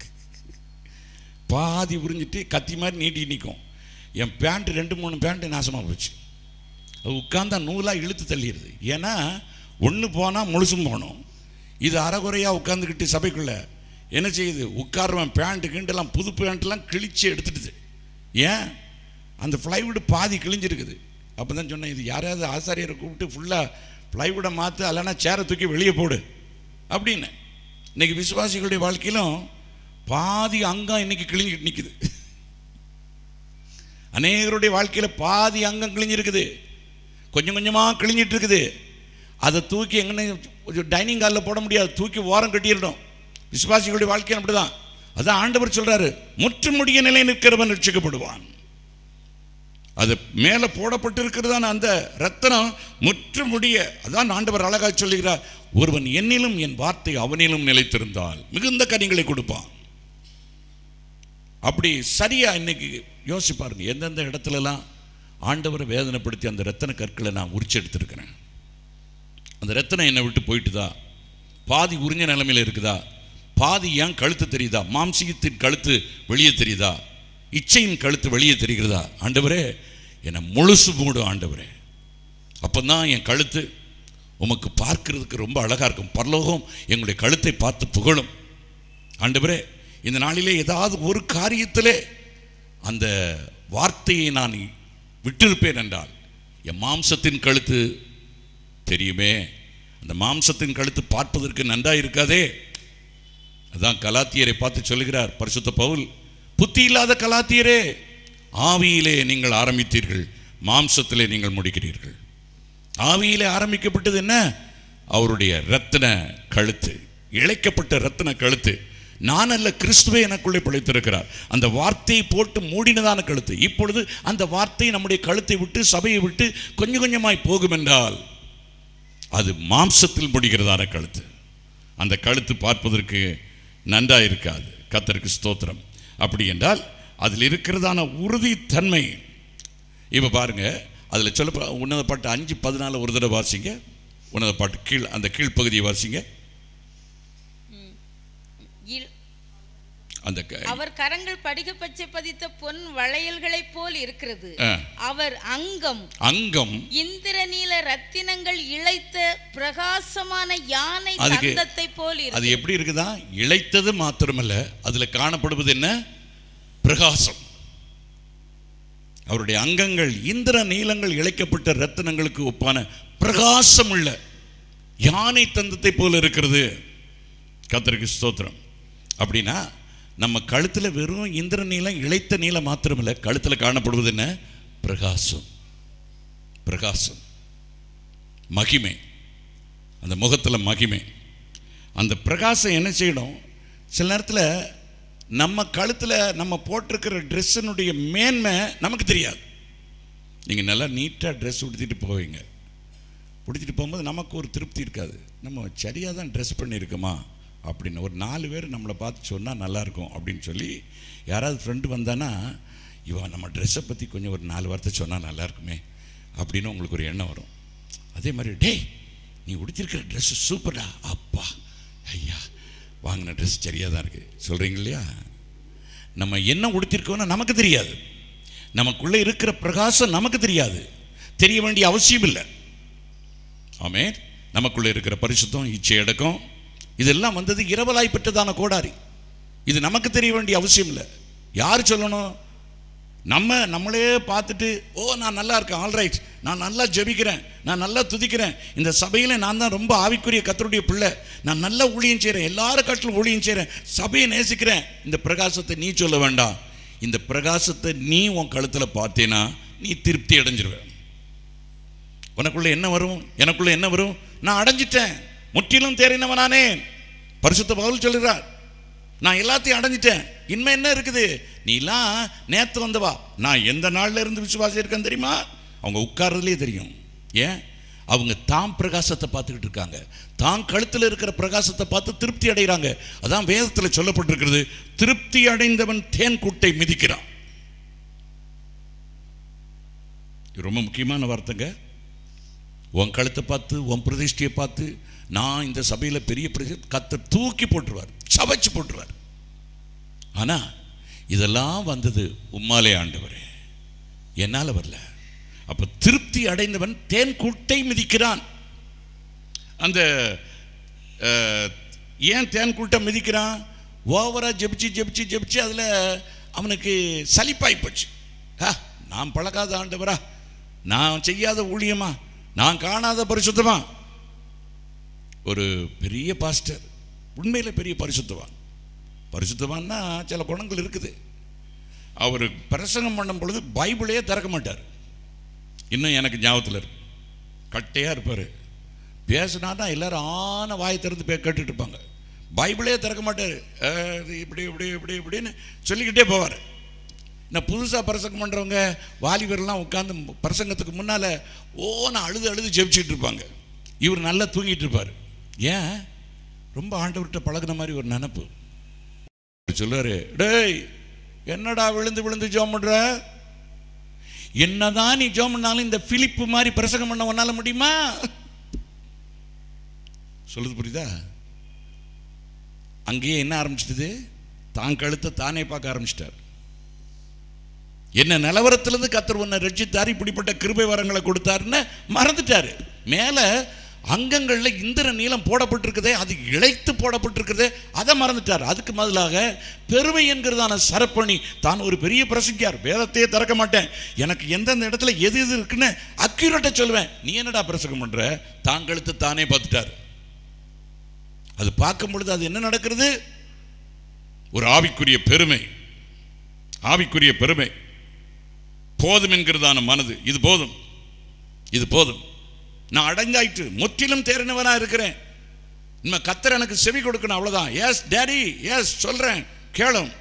Speaker 1: பாதி உறிஞ்சிட்டு கத்தி மாதிரி நீட்டி நிற்கும் என் பேண்ட் ரெண்டு மூணு பேண்ட்டு நாசமாக போச்சு அது உட்காந்தா நூலாக இழுத்து தள்ளிடுது ஏன்னா ஒன்று போனால் முழுசும் போகணும் இது அறகுறையாக உட்காந்துக்கிட்டு சபைக்குள்ள என்ன செய்யுது உட்காருவன் பேண்ட்டு கிண்டெல்லாம் புது பேண்ட்லாம் கிழிச்சு எடுத்துடுது ஏன் அந்த ஃப்ளைவுட் பாதி கிழிஞ்சிருக்குது அப்போ தான் சொன்னேன் இது யாராவது ஆசாரியரை கூப்பிட்டு ஃபுல்லாக ஃப்ளைவுடை மாற்று அல்லனா சேரை தூக்கி வெளியே போடு அப்படின்னு இன்னைக்கு விசுவாசிகளுடைய வாழ்க்கையிலும் பாதி அங்கம் இன்னைக்கு கிழிஞ்சிட்டு நிற்குது அநேகருடைய வாழ்க்கையில் பாதி அங்கம் கிழிஞ்சிருக்குது கொஞ்சம் கொஞ்சமாக கிழிஞ்சிட்டு இருக்குது அதை தூக்கி எங்கன்னு டைனிங் ஹாலில் போட முடியாது தூக்கி ஓரம் கட்டிடணும் விசுவாசிகளுடைய வாழ்க்கை அப்படிதான் அதான் ஆண்டவர் சொல்றாரு முற்றுமுடிய நிலை நிற்கிறவன் ரட்சிக்கப்படுவான் அது மேலே போடப்பட்டிருக்கிறதான அந்த ரத்தனம் முற்றுமுடிய அதான் ஆண்டவர் அழகாக சொல்லுகிறார் ஒருவன் என்னிலும் என் வார்த்தை அவனிலும் நிலைத்திருந்தால் மிகுந்த கனிகளை கொடுப்பான் அப்படி சரியா இன்னைக்கு யோசிப்பாருங்க எந்தெந்த இடத்துலலாம் ஆண்டவரை வேதனைப்படுத்தி அந்த ரத்தன கற்களை நான் உரிச்சு எடுத்திருக்கிறேன் அந்த ரத்தனம் என்னை விட்டு போயிட்டுதா பாதி உறிஞ்ச நிலைமையில் இருக்குதா பாதி ஏன் கழுத்து தெரியுதா மாம்சீகத்தின் கழுத்து வெளியே தெரியுதா இச்சையின் கழுத்து வெளியே தெரிகிறதா ஆண்டவரே என்னை முழுசு மூடும் ஆண்டவரே அப்போதான் என் கழுத்து உமக்கு பார்க்கிறதுக்கு ரொம்ப அழகாக இருக்கும் பரலோகம் எங்களுடைய கழுத்தை பார்த்து புகழும் ஆண்டவரே இந்த நாளிலே ஏதாவது ஒரு காரியத்திலே அந்த வார்த்தையை நான் விட்டிருப்பேன் என்றால் என் மாம்சத்தின் கழுத்து தெரியுமே அந்த மாம்சத்தின் கழுத்து பார்ப்பதற்கு நன்றாக இருக்காதே அதான் கலாத்தியரை பார்த்து சொல்லுகிறார் பரிசுத்த பவுல் புத்தி இல்லாத கலாத்தியரே ஆவியிலே நீங்கள் ஆரம்பித்தீர்கள் மாம்சத்திலே நீங்கள் முடிக்கிறீர்கள் ஆவியிலே ஆரம்பிக்கப்பட்டது என்ன அவருடைய ரத்தின கழுத்து இழைக்கப்பட்ட ரத்தின கழுத்து நான் அல்ல கிறிஸ்துவே எனக்குள்ளே பிழைத்திருக்கிறார் அந்த வார்த்தையை போட்டு மூடினதான கழுத்து இப்பொழுது அந்த வார்த்தை நம்முடைய கழுத்தை விட்டு சபையை விட்டு கொஞ்சம் கொஞ்சமாய் போகும் என்றால் அது மாம்சத்தில் முடிகிறதான கழுத்து அந்த கழுத்து பார்ப்பதற்கு நன்றாக இருக்காது கத்தருக்கு ஸ்தோத்திரம் அப்படி என்றால் அதில் இருக்கிறதான உறுதித்தன்மை இப்போ பாருங்க அதில் சொல்ல உன்னத பாட்டு அஞ்சு பதினாலு ஒரு தடவை வாசிங்க உன்னத பாட்டு கீழ் அந்த கீழ்ப்பகுதியை வாசிங்க
Speaker 2: இல்-
Speaker 1: அந்த க-
Speaker 2: அவர் கரங்கள் படிக பச்சை பதித்த பொன் வளையல்களைப் போல் இருக்கிறது
Speaker 1: ஆ.
Speaker 2: அவர் அங்கம்
Speaker 1: அங்கம்
Speaker 2: இந்திரநீல ரத்தினங்கள் இழைத்த பிரகாசமான யானை
Speaker 1: அதுக்கு-
Speaker 2: தந்தத்தை போல்
Speaker 1: அது
Speaker 2: இருக்கு
Speaker 1: எப்படி இருக்குதா இழைத்தது மாத்திரமல்ல அதில் காணப்படுவது என்ன பிரகாசம் அவருடைய அங்கங்கள் இந்திர நீளங்கள் இழைக்கப்பட்ட ரத்தினங்களுக்கு ஒப்பான பிரகாசம் உள்ள யானை தந்தத்தை போல இருக்கிறது கத்தருக்கு ஸ்தோத்திரம் அப்படின்னா நம்ம கழுத்தில் வெறும் இந்திர நீளம் இழைத்த நீளம் மாத்திரமில்ல கழுத்தில் காணப்படுவது என்ன பிரகாசம் பிரகாசம் மகிமை அந்த முகத்தில் மகிமை அந்த பிரகாசம் என்ன செய்யணும் சில நேரத்தில் நம்ம கழுத்தில் நம்ம போட்டிருக்கிற ட்ரெஸ்ஸினுடைய மேன்மை நமக்கு தெரியாது நீங்கள் நல்லா நீட்டாக ட்ரெஸ் உடுத்திட்டு போவீங்க உடுத்திட்டு போகும்போது நமக்கு ஒரு திருப்தி இருக்காது நம்ம சரியாக தான் ட்ரெஸ் பண்ணியிருக்கோமா அப்படின்னு ஒரு நாலு பேர் நம்மளை பார்த்து சொன்னால் நல்லாயிருக்கும் அப்படின்னு சொல்லி யாராவது ஃப்ரெண்டு வந்தானா இவன் நம்ம ட்ரெஸ்ஸை பற்றி கொஞ்சம் ஒரு நாலு வார்த்தை சொன்னால் நல்லா இருக்குமே அப்படின்னு உங்களுக்கு ஒரு எண்ணம் வரும் அதே மாதிரி டேய் நீ உடுத்திருக்கிற ட்ரெஸ்ஸு சூப்பர்டா அப்பா ஐயா வாங்கின ட்ரெஸ் சரியாக தான் இருக்குது சொல்கிறீங்க இல்லையா நம்ம என்ன உடுத்திருக்கோம்னா நமக்கு தெரியாது நமக்குள்ளே இருக்கிற பிரகாசம் நமக்கு தெரியாது தெரிய வேண்டிய அவசியம் இல்லை ஆமே நமக்குள்ளே இருக்கிற பரிசுத்தம் இச்சை அடக்கம் இதெல்லாம் வந்தது இரவலாய் பெற்றதான கோடாரி இது நமக்கு தெரிய வேண்டிய அவசியம் இல்லை யார் சொல்லணும் நம்ம நம்மளே பார்த்துட்டு ஓ நான் நல்லா இருக்கேன் ஆல்ரைட் நான் நல்லா ஜெபிக்கிறேன் நான் நல்லா துதிக்கிறேன் இந்த சபையில் நான் தான் ரொம்ப ஆவிக்குரிய கத்தருடைய பிள்ளை நான் நல்லா ஊழியம் செய்கிறேன் எல்லாரும் காட்டிலும் ஊழியம் செய்கிறேன் சபையை நேசிக்கிறேன் இந்த பிரகாசத்தை நீ சொல்ல வேண்டாம் இந்த பிரகாசத்தை நீ உன் கழுத்தில் பார்த்தேன்னா நீ திருப்தி அடைஞ்சிருவேன் உனக்குள்ள என்ன வரும் எனக்குள்ள என்ன வரும் நான் அடைஞ்சிட்டேன் முற்றிலும் தேறினவனானே பரிசுத்த பவுல் சொல்லுகிறார் நான் எல்லாத்தையும் அடைஞ்சிட்டேன் இனிமே என்ன இருக்குது நீலாம் நேத்து வந்தவா நான் எந்த நாள்ல இருந்து விசுவாசி இருக்கேன் தெரியுமா அவங்க உட்கார்றதுலேயே தெரியும் ஏன் அவங்க தாம் பிரகாசத்தை பார்த்துக்கிட்டு இருக்காங்க தான் கழுத்தில் இருக்கிற பிரகாசத்தை பார்த்து திருப்தி அடைகிறாங்க அதான் வேதத்தில் சொல்லப்பட்டிருக்கிறது திருப்தி அடைந்தவன் தேன் கூட்டை மிதிக்கிறான் இது ரொம்ப முக்கியமான வார்த்தைங்க உன் கழுத்தை பார்த்து உன் பிரதிஷ்டையை பார்த்து நான் இந்த சபையில் பெரிய பிரதி கத்தை தூக்கி போட்டுருவார் சவைச்சு போட்டுருவார் ஆனால் இதெல்லாம் வந்தது உம்மாலே ஆண்டவரே என்னால் வரல அப்போ திருப்தி அடைந்தவன் தேன் கூட்டை மிதிக்கிறான் அந்த அஹ், ஏன் தேன் கூட்டம் மிதிக்கிறான் ஓவராக ஜெபிச்சு ஜெபிச்சு ஜெபிச்சு அதில் அவனுக்கு சலிப்பாய் போச்சு ஆ நான் பழகாத ஆண்டவரா நான் செய்யாத ஊழியமா நான் காணாத பரிசுத்தமா ஒரு பெரிய பாஸ்டர் உண்மையில் பெரிய பரிசுத்தவான் பரிசுத்தவான்னா சில குணங்கள் இருக்குது அவர் பிரசங்கம் பண்ணும் பொழுது பைபிளையே திறக்க மாட்டார் இன்னும் எனக்கு ஞாபகத்தில் இருக்கு கட்டையாக இருப்பார் பேசினான்னா எல்லாரும் ஆன வாயை திறந்து பே கேட்டுட்டு இருப்பாங்க பைபிளே திறக்க மாட்டார் இப்படி இப்படி இப்படி இப்படின்னு சொல்லிக்கிட்டே போவார் நான் புதுசாக பிரசங்கம் பண்ணுறவங்க வாலிபர்லாம் உட்காந்து பிரசங்கத்துக்கு முன்னால் ஓன அழுது அழுது ஜெபிச்சிட்டு இருப்பாங்க இவர் நல்லா தூங்கிட்டு இருப்பார் ஏன் ரொம்ப ஆண்டவர்கிட்ட பழகுன மாதிரி ஒரு நினப்பு சொல்லுவாரு டேய் என்னடா விழுந்து விழுந்து ஜோம் பண்ற என்னதான் நீ ஜோம் பண்ணாலும் இந்த பிலிப்பு மாதிரி பிரசங்கம் பண்ண உன்னால முடியுமா சொல்லுது புரியுதா அங்கேயே என்ன ஆரம்பிச்சிட்டது தான் கழுத்தை தானே பார்க்க ஆரம்பிச்சிட்டார் என்ன நிலவரத்திலிருந்து கத்தர் உன்னை ரட்சித்தார் இப்படிப்பட்ட கிருபை வரங்களை கொடுத்தாருன்னு மறந்துட்டாரு மேலே அங்கங்களில் இந்திர நீளம் போடப்பட்டிருக்குதே அது இழைத்து போடப்பட்டிருக்குதே அதை மறந்துட்டார் அதுக்கு பதிலாக பெருமை என்கிறதான சரப்பணி தான் ஒரு பெரிய பிரசங்கியார் வேதத்தையே திறக்க மாட்டேன் எனக்கு எந்தெந்த இடத்துல எது எது இருக்குன்னு அக்யூரேட்டாக சொல்லுவேன் நீ என்னடா பிரசங்கம் பண்ற தான் கழுத்து தானே பார்த்துட்டார் அது பார்க்கும் பொழுது அது என்ன நடக்கிறது ஒரு ஆவிக்குரிய பெருமை ஆவிக்குரிய பெருமை போதும் என்கிறதான மனது இது போதும் இது போதும் நான் அடங்காயிட்டு முற்றிலும் தேறினவனா இருக்கிறேன் இனிமே கத்தர் எனக்கு செவி கொடுக்கணும் அவ்வளவுதான் எஸ் டேடி எஸ் சொல்றேன் கேளும்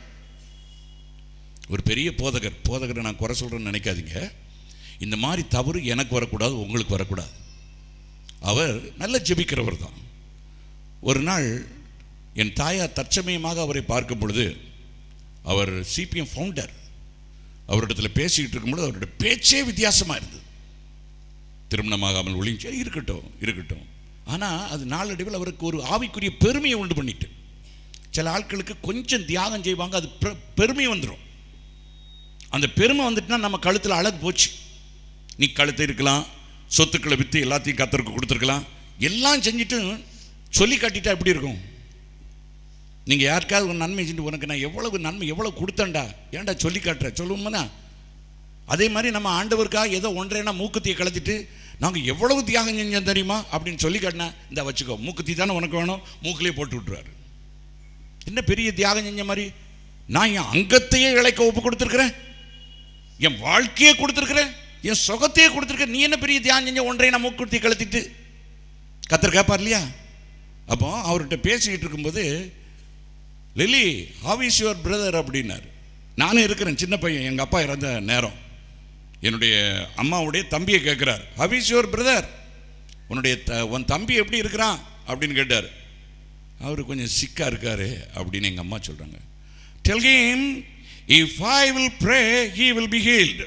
Speaker 1: ஒரு பெரிய போதகர் போதகரை நான் குறை சொல்றேன்னு நினைக்காதீங்க இந்த மாதிரி தவறு எனக்கு வரக்கூடாது உங்களுக்கு வரக்கூடாது அவர் நல்ல ஜெபிக்கிறவர் தான் ஒரு நாள் என் தாயார் தற்சமயமாக அவரை பார்க்கும் பொழுது அவர் சிபிஎம் ஃபவுண்டர் அவரிடத்துல பேசிக்கிட்டு இருக்கும்பொழுது அவருடைய பேச்சே வித்தியாசமாக இருந்தது திருமணமாகாமல் ஒளியும் சரி இருக்கட்டும் இருக்கட்டும் ஆனால் அது நாளடைவில் அவருக்கு ஒரு ஆவிக்குரிய பெருமையை உண்டு பண்ணிட்டு சில ஆட்களுக்கு கொஞ்சம் தியாகம் செய்வாங்க அது பெ- பெருமை வந்துடும் அந்த பெருமை வந்துட்டுனா நம்ம கழுத்தில் அழகு போச்சு நீ கழுத்து இருக்கலாம் சொத்துக்களை விற்று எல்லாத்தையும் கத்தருக்கு கொடுத்துருக்கலாம் எல்லாம் செஞ்சுட்டு சொல்லி காட்டிட்டா எப்படி இருக்கும் நீங்கள் யாருக்காவது ஒரு நன்மை செஞ்சு உனக்கு நான் எவ்வளவு நன்மை எவ்வளவு கொடுத்தேன்டா ஏன்டா சொல்லி காட்டுற சொல்லுவோம்னா அதே மாதிரி நம்ம ஆண்டவருக்காக ஏதோ ஒன்றேனா மூக்குத்தியை கலத்திட்டு நாங்கள் எவ்வளவு தியாகம் செஞ்சோம் தெரியுமா அப்படின்னு சொல்லி காட்டினா இந்த வச்சுக்கோ மூக்குத்தி தானே உனக்கு வேணும் மூக்கிலே போட்டு விட்டுருவாரு என்ன பெரிய தியாகம் செஞ்ச மாதிரி நான் என் அங்கத்தையே இழைக்க ஒப்பு கொடுத்துருக்கிறேன் என் வாழ்க்கையே கொடுத்துருக்கிறேன் என் சுகத்தையே கொடுத்துருக்கேன் நீ என்ன பெரிய தியாகம் செஞ்ச ஒன்றை நான் மூக்குத்தி கலத்திட்டு கத்தர் கேட்பார் இல்லையா அப்போ அவர்கிட்ட பேசிக்கிட்டு இருக்கும்போது Lily how is your brother அப்படின்னார் நானும் இருக்கிறேன் சின்ன பையன் எங்கள் அப்பா இறந்த நேரம் என்னுடைய அம்மாவுடைய தம்பியை கேட்குறார் ஹவ் இஸ் யுவர் பிரதர் உன்னுடைய த உன் தம்பி எப்படி இருக்கிறான் அப்படின்னு கேட்டார் அவர் கொஞ்சம் சிக்காக இருக்காரு அப்படின்னு எங்கள் அம்மா சொல்கிறாங்க tell him if I will pray he will be healed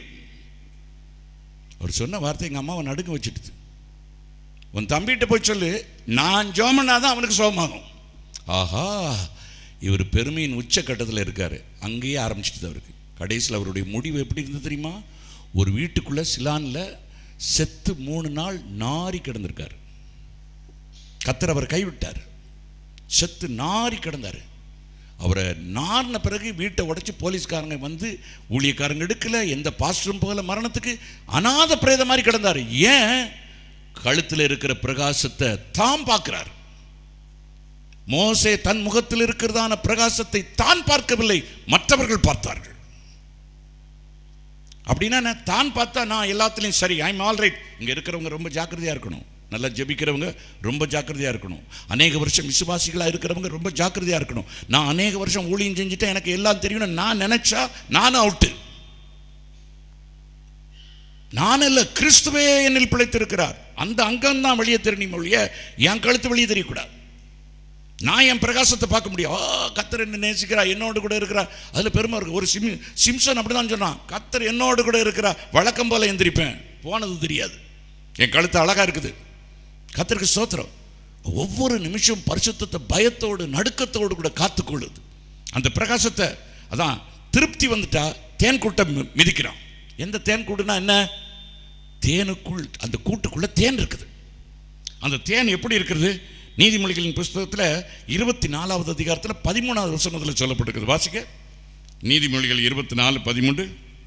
Speaker 1: அவர் சொன்ன வார்த்தை எங்கள் அம்மாவை நடுக்க வச்சுடுது உன் தம்பிகிட்ட போய் சொல்லு நான் ஜோமனாதான் அவனுக்கு சோகமாகும் ஆஹா இவர் பெருமையின் உச்சக்கட்டத்தில் இருக்காரு அங்கேயே ஆரம்பிச்சிட்டு அவருக்கு கடைசியில் அவருடைய முடிவு எப்படி இருந்தது தெரியுமா ஒரு வீட்டுக்குள்ள சிலானில் செத்து மூணு நாள் நாரி கிடந்திருக்காரு கத்தர் அவர் கைவிட்டார் செத்து நாரி கிடந்தார் அவரை நாரின பிறகு வீட்டை உடைச்சு போலீஸ்காரங்க வந்து ஊழியக்காரங்க எடுக்கல எந்த பாஸ்டரும் போகல மரணத்துக்கு அநாத பிரேத மாதிரி கிடந்தார் ஏன் கழுத்தில் இருக்கிற பிரகாசத்தை தாம் பார்க்கிறார் மோசே தன் முகத்தில் இருக்கிறதான பிரகாசத்தை தான் பார்க்கவில்லை மற்றவர்கள் பார்த்தார்கள் அப்படின்னா நான் தான் பார்த்தா நான் எல்லாத்துலேயும் சரி ஐம் ஆல் ரைட் இங்கே இருக்கிறவங்க ரொம்ப ஜாக்கிரதையாக இருக்கணும் நல்லா ஜெபிக்கிறவங்க ரொம்ப ஜாக்கிரதையாக இருக்கணும் அநேக வருஷம் விசுவாசிகளாக இருக்கிறவங்க ரொம்ப ஜாக்கிரதையாக இருக்கணும் நான் அநேக வருஷம் ஊழியம் செஞ்சுட்டேன் எனக்கு எல்லாம் தெரியணும் நான் நினைச்சா நானும் அவுட்டு நான் இல்ல கிறிஸ்துவே என்னில் பிழைத்திருக்கிறார் அந்த அங்கம் தான் வெளியே தெரியணும் ஒழிய என் கழுத்து வெளியே தெரியக்கூடாது நான் என் பிரகாசத்தை பார்க்க முடியும் ஆ கத்தர் என்ன நேசிக்கிறா என்னோடு கூட இருக்கிறா அதில் பெருமை இருக்கு ஒரு சிம் சிம்சன் அப்படிதான் சொன்னான் கத்தர் என்னோடு கூட இருக்கிறா வழக்கம் போல எந்திரிப்பேன் போனது தெரியாது என் கழுத்து அழகா இருக்குது கத்தருக்கு ஸ்தோத்திரம் ஒவ்வொரு நிமிஷம் பரிசுத்தத்தை பயத்தோடு நடுக்கத்தோடு கூட காத்துக்கொள்ளுது அந்த பிரகாசத்தை அதான் திருப்தி வந்துட்டா தேன் கூட்டை மி- மிதிக்கிறான் எந்த தேன் கூடுனா என்ன தேனுக்குள் அந்த கூட்டுக்குள்ள தேன் இருக்குது அந்த தேன் எப்படி இருக்கிறது நீதிமொழிகளின் புஸ்தகத்தில் இருபத்தி நாலாவது அதிகாரத்தில் பதிமூணாவது வசனத்தில் சொல்லப்பட்டிருக்குது வாசிக்க நீதிமொழிகள் இருபத்தி நாலு பதிமூன்று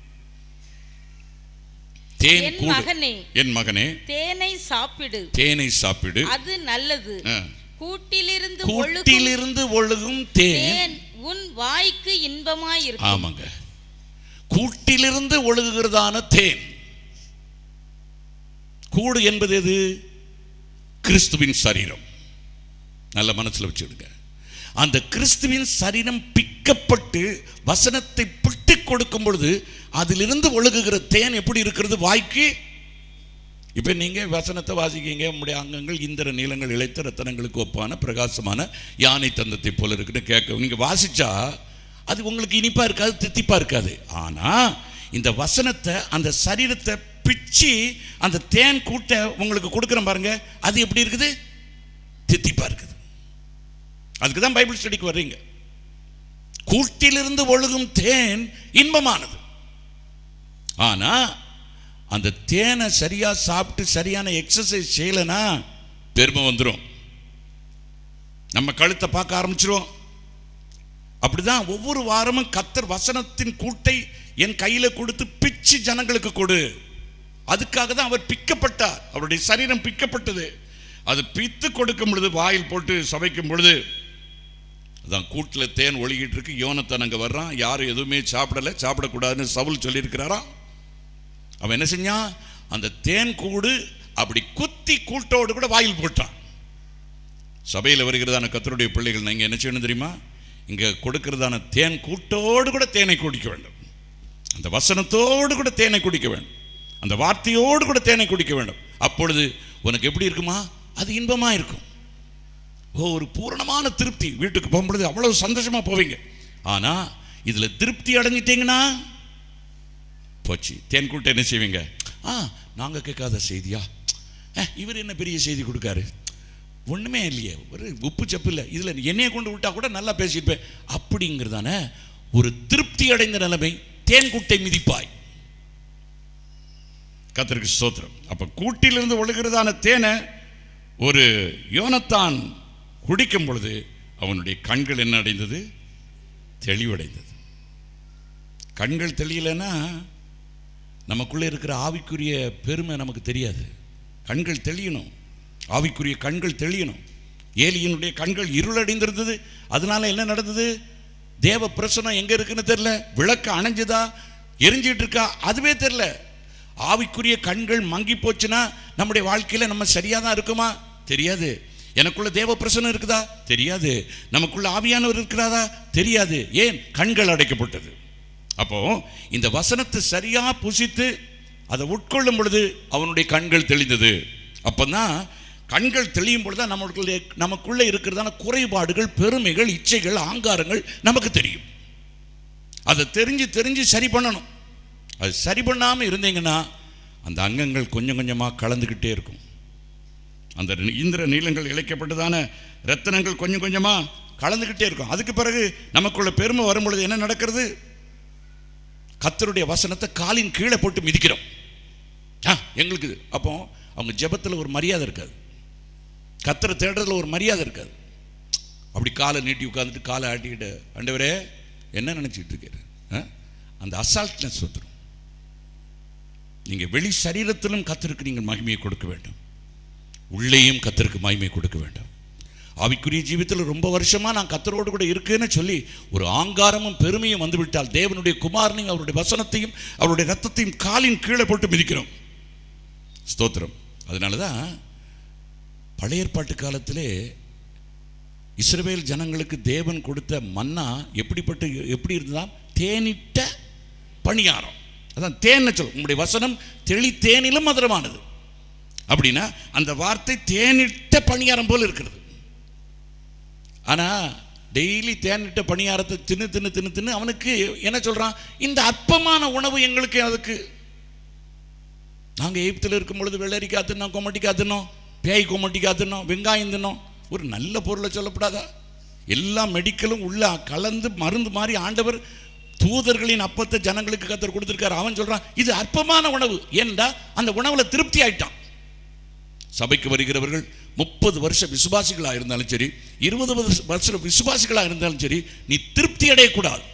Speaker 1: தேன்
Speaker 2: என்
Speaker 1: கூடு
Speaker 2: மகனே
Speaker 1: என் மகனே
Speaker 2: தேனை சாப்பிடு
Speaker 1: தேனை சாப்பிடு
Speaker 2: அது நல்லது
Speaker 1: ஆ.
Speaker 2: கூட்டிலிருந்து ஒழுகும்
Speaker 1: கூட்டிலிருந்து ஒழுகும் தேன்
Speaker 2: தேன் உன் வாய்க்கு இன்பமாய் இருக்கும்
Speaker 1: ஆமாங்க கூட்டிலிருந்து ஒழுகுகிறதான தேன் கூடு என்பது எது கிறிஸ்துவின் சரீரம் நல்ல மனசுல வச்சுடுங்க அந்த கிறிஸ்துவின் சரீரம் பிக்கப்பட்டு வசனத்தை பிட்டு கொடுக்கும் பொழுது அதிலிருந்து ஒழுகுகிற தேன் எப்படி இருக்கிறது வாய்க்கு இப்போ நீங்கள் வசனத்தை வாசிக்கீங்க உங்களுடைய அங்கங்கள் இந்திர நீளங்கள் இழைத்த ரத்தனங்களுக்கு ஒப்பான பிரகாசமான யானை தந்தத்தை போல இருக்குன்னு கேட்க நீங்கள் வாசிச்சா அது உங்களுக்கு இனிப்பாக இருக்காது தித்திப்பாக இருக்காது ஆனால் இந்த வசனத்தை அந்த சரீரத்தை பிச்சு அந்த தேன் கூட்டை உங்களுக்கு கொடுக்குறேன் பாருங்க அது எப்படி இருக்குது தித்திப்பாக இருக்குது அதுக்கு தான் பைபிள் ஸ்டடிக்கு வர்றீங்க கூட்டிலிருந்து ஒழுகும் தேன் இன்பமானது ஆனா அந்த தேனை சரியா சாப்பிட்டு சரியான எக்ஸசைஸ் செய்யலைன்னா பெருமை வந்துடும் நம்ம கழுத்தை பார்க்க ஆரம்பிச்சிருவோம் அப்படிதான் ஒவ்வொரு வாரமும் கத்தர் வசனத்தின் கூட்டை என் கையில கொடுத்து பிச்சு ஜனங்களுக்கு கொடு அதுக்காக தான் அவர் பிக்கப்பட்டார் அவருடைய சரீரம் பிக்கப்பட்டது அது பித்து கொடுக்கும் பொழுது வாயில் போட்டு சமைக்கும் பொழுது அதான் கூட்டில் தேன் ஒழுகிட்டு இருக்கு யோனத்தன் அங்கே வர்றான் யாரும் எதுவுமே சாப்பிடல சாப்பிடக்கூடாதுன்னு சவுல் சொல்லியிருக்கிறாராம் அவன் என்ன செஞ்சான் அந்த தேன் கூடு அப்படி குத்தி கூட்டோடு கூட வாயில் போட்டான் சபையில் வருகிறதான கத்தருடைய பிள்ளைகள் நீங்கள் என்ன செய்யணும் தெரியுமா இங்கே கொடுக்கிறதான தேன் கூட்டோடு கூட தேனை குடிக்க வேண்டும் அந்த வசனத்தோடு கூட தேனை குடிக்க வேண்டும் அந்த வார்த்தையோடு கூட தேனை குடிக்க வேண்டும் அப்பொழுது உனக்கு எப்படி இருக்குமா அது இன்பமா இருக்கும் ஓ ஒரு பூரணமான திருப்தி வீட்டுக்கு போகும்பொழுது அவ்வளவு சந்தோஷமா போவீங்க ஆனா இதுல திருப்தி அடைஞ்சிட்டீங்கன்னா போச்சு தேன் கூட்ட என்ன செய்வீங்க ஆ நாங்க கேட்காத செய்தியா அஹ், இவர் என்ன பெரிய செய்தி கொடுக்காரு ஒண்ணுமே இல்லையே ஒரு உப்பு சப்பு இல்லை இதுல என்னைய கொண்டு விட்டா கூட நல்லா பேசியிருப்பேன் அப்படிங்கிறதான ஒரு திருப்தி அடைந்த நிலைமை தேன் கூட்டை மிதிப்பாய் கத்தருக்கு ஸ்தோத்திரம் அப்ப கூட்டிலிருந்து ஒழுகிறதான தேனை ஒரு யோனத்தான் குடிக்கும் பொழுது அவனுடைய கண்கள் என்ன அடைந்தது தெளிவடைந்தது கண்கள் தெளியலைன்னா நமக்குள்ளே இருக்கிற ஆவிக்குரிய பெருமை நமக்கு தெரியாது கண்கள் தெளியணும் ஆவிக்குரிய கண்கள் தெளியணும் ஏலியினுடைய கண்கள் இருளடைந்திருந்தது அதனால என்ன நடந்தது தேவ பிரசனம் எங்க இருக்குன்னு தெரியல விளக்கு அணைஞ்சுதா எரிஞ்சிட்டு இருக்கா அதுவே தெரியல ஆவிக்குரிய கண்கள் மங்கி போச்சுன்னா நம்முடைய வாழ்க்கையில நம்ம சரியா தான் இருக்குமா தெரியாது எனக்குள்ள தேவ பிரசனம் இருக்குதா தெரியாது நமக்குள்ள ஆவியானவர் இருக்கிறாரா தெரியாது ஏன் கண்கள் அடைக்கப்பட்டது அப்போ இந்த வசனத்தை சரியா புசித்து அதை உட்கொள்ளும் பொழுது அவனுடைய கண்கள் தெளிந்தது அப்பதான் கண்கள் தெளியும் பொழுது நமக்குள்ளே நமக்குள்ள இருக்கிறதான குறைபாடுகள் பெருமைகள் இச்சைகள் ஆங்காரங்கள் நமக்கு தெரியும் அதை தெரிஞ்சு தெரிஞ்சு சரி பண்ணணும் அது சரி பண்ணாமல் இருந்தீங்கன்னா அந்த அங்கங்கள் கொஞ்சம் கொஞ்சமாக கலந்துக்கிட்டே இருக்கும் அந்த இந்திர நீளங்கள் இழைக்கப்பட்டதான ரத்தனங்கள் கொஞ்சம் கொஞ்சமாக கலந்துக்கிட்டே இருக்கும் அதுக்கு பிறகு நமக்குள்ள பெருமை வரும் பொழுது என்ன நடக்கிறது கத்தருடைய வசனத்தை காலின் கீழே போட்டு மிதிக்கிறோம் ஆ எங்களுக்கு இது. அப்போ அவங்க ஜெபத்தில் ஒரு மரியாதை இருக்காது கத்தரை தேடுறதுல ஒரு மரியாதை இருக்காது அப்படி காலை நீட்டி உட்காந்துட்டு காலை ஆட்டிக்கிட்டு ஆண்டவரே என்ன நினச்சிட்டு இருக்கிற அந்த அசால்ட்னஸ் வந்துடும் நீங்கள் வெளி சரீரத்திலும் கத்தருக்கு நீங்கள் மகிமையை கொடுக்க வேண்டும் உள்ளேயும் கத்தருக்கு மகிமை கொடுக்க வேண்டும் ஆவிக்குரிய ஜீவித்தில் ரொம்ப வருஷமா நான் கத்தரோடு கூட இருக்கேன்னு சொல்லி ஒரு ஆங்காரமும் பெருமையும் வந்துவிட்டால் தேவனுடைய குமாரனையும் அவருடைய வசனத்தையும் அவருடைய ரத்தத்தையும் காலின் கீழே போட்டு மிதிக்கிறோம் ஸ்தோத்திரம் அதனால தான் பழைய ஏற்பாட்டு காலத்திலே இஸ்ரவேல் ஜனங்களுக்கு தேவன் கொடுத்த மன்னா எப்படிப்பட்ட எப்படி இருந்ததா தேனிட்ட பணியாரம் அதான் தேன் சொல் உங்களுடைய வசனம் தெளி தேனிலும் மதுரமானது அப்படின்னா அந்த வார்த்தை தேனிட்ட பணியாரம் போல இருக்கிறது ஆனா டெய்லி தேனிட்ட பணியாரத்தை தின்னு தின்னு தின்னு தின்னு அவனுக்கு என்ன சொல்றான் இந்த அற்பமான உணவு எங்களுக்கு அதுக்கு நாங்கள் எகிப்தில் இருக்கும் பொழுது வெள்ளரிக்காய் தின்னோம் கொமட்டிக்காய் தின்னோம் பேய் கொமட்டிக்காய் தின்னோம் வெங்காயம் தின்னோம் ஒரு நல்ல பொருளை சொல்லப்படாதா எல்லா மெடிக்கலும் உள்ள கலந்து மருந்து மாதிரி ஆண்டவர் தூதர்களின் அப்பத்தை ஜனங்களுக்கு கத்தர் கொடுத்துருக்காரு அவன் சொல்றான் இது அற்பமான உணவு ஏன்டா அந்த உணவுல திருப்தி ஆயிட்டான் சபைக்கு வருகிறவர்கள் முப்பது வருஷ விசுவாசிகளாக இருந்தாலும் சரி இருபது வருஷ விசுவாசிகளாக இருந்தாலும் சரி நீ திருப்தி அடையக்கூடாது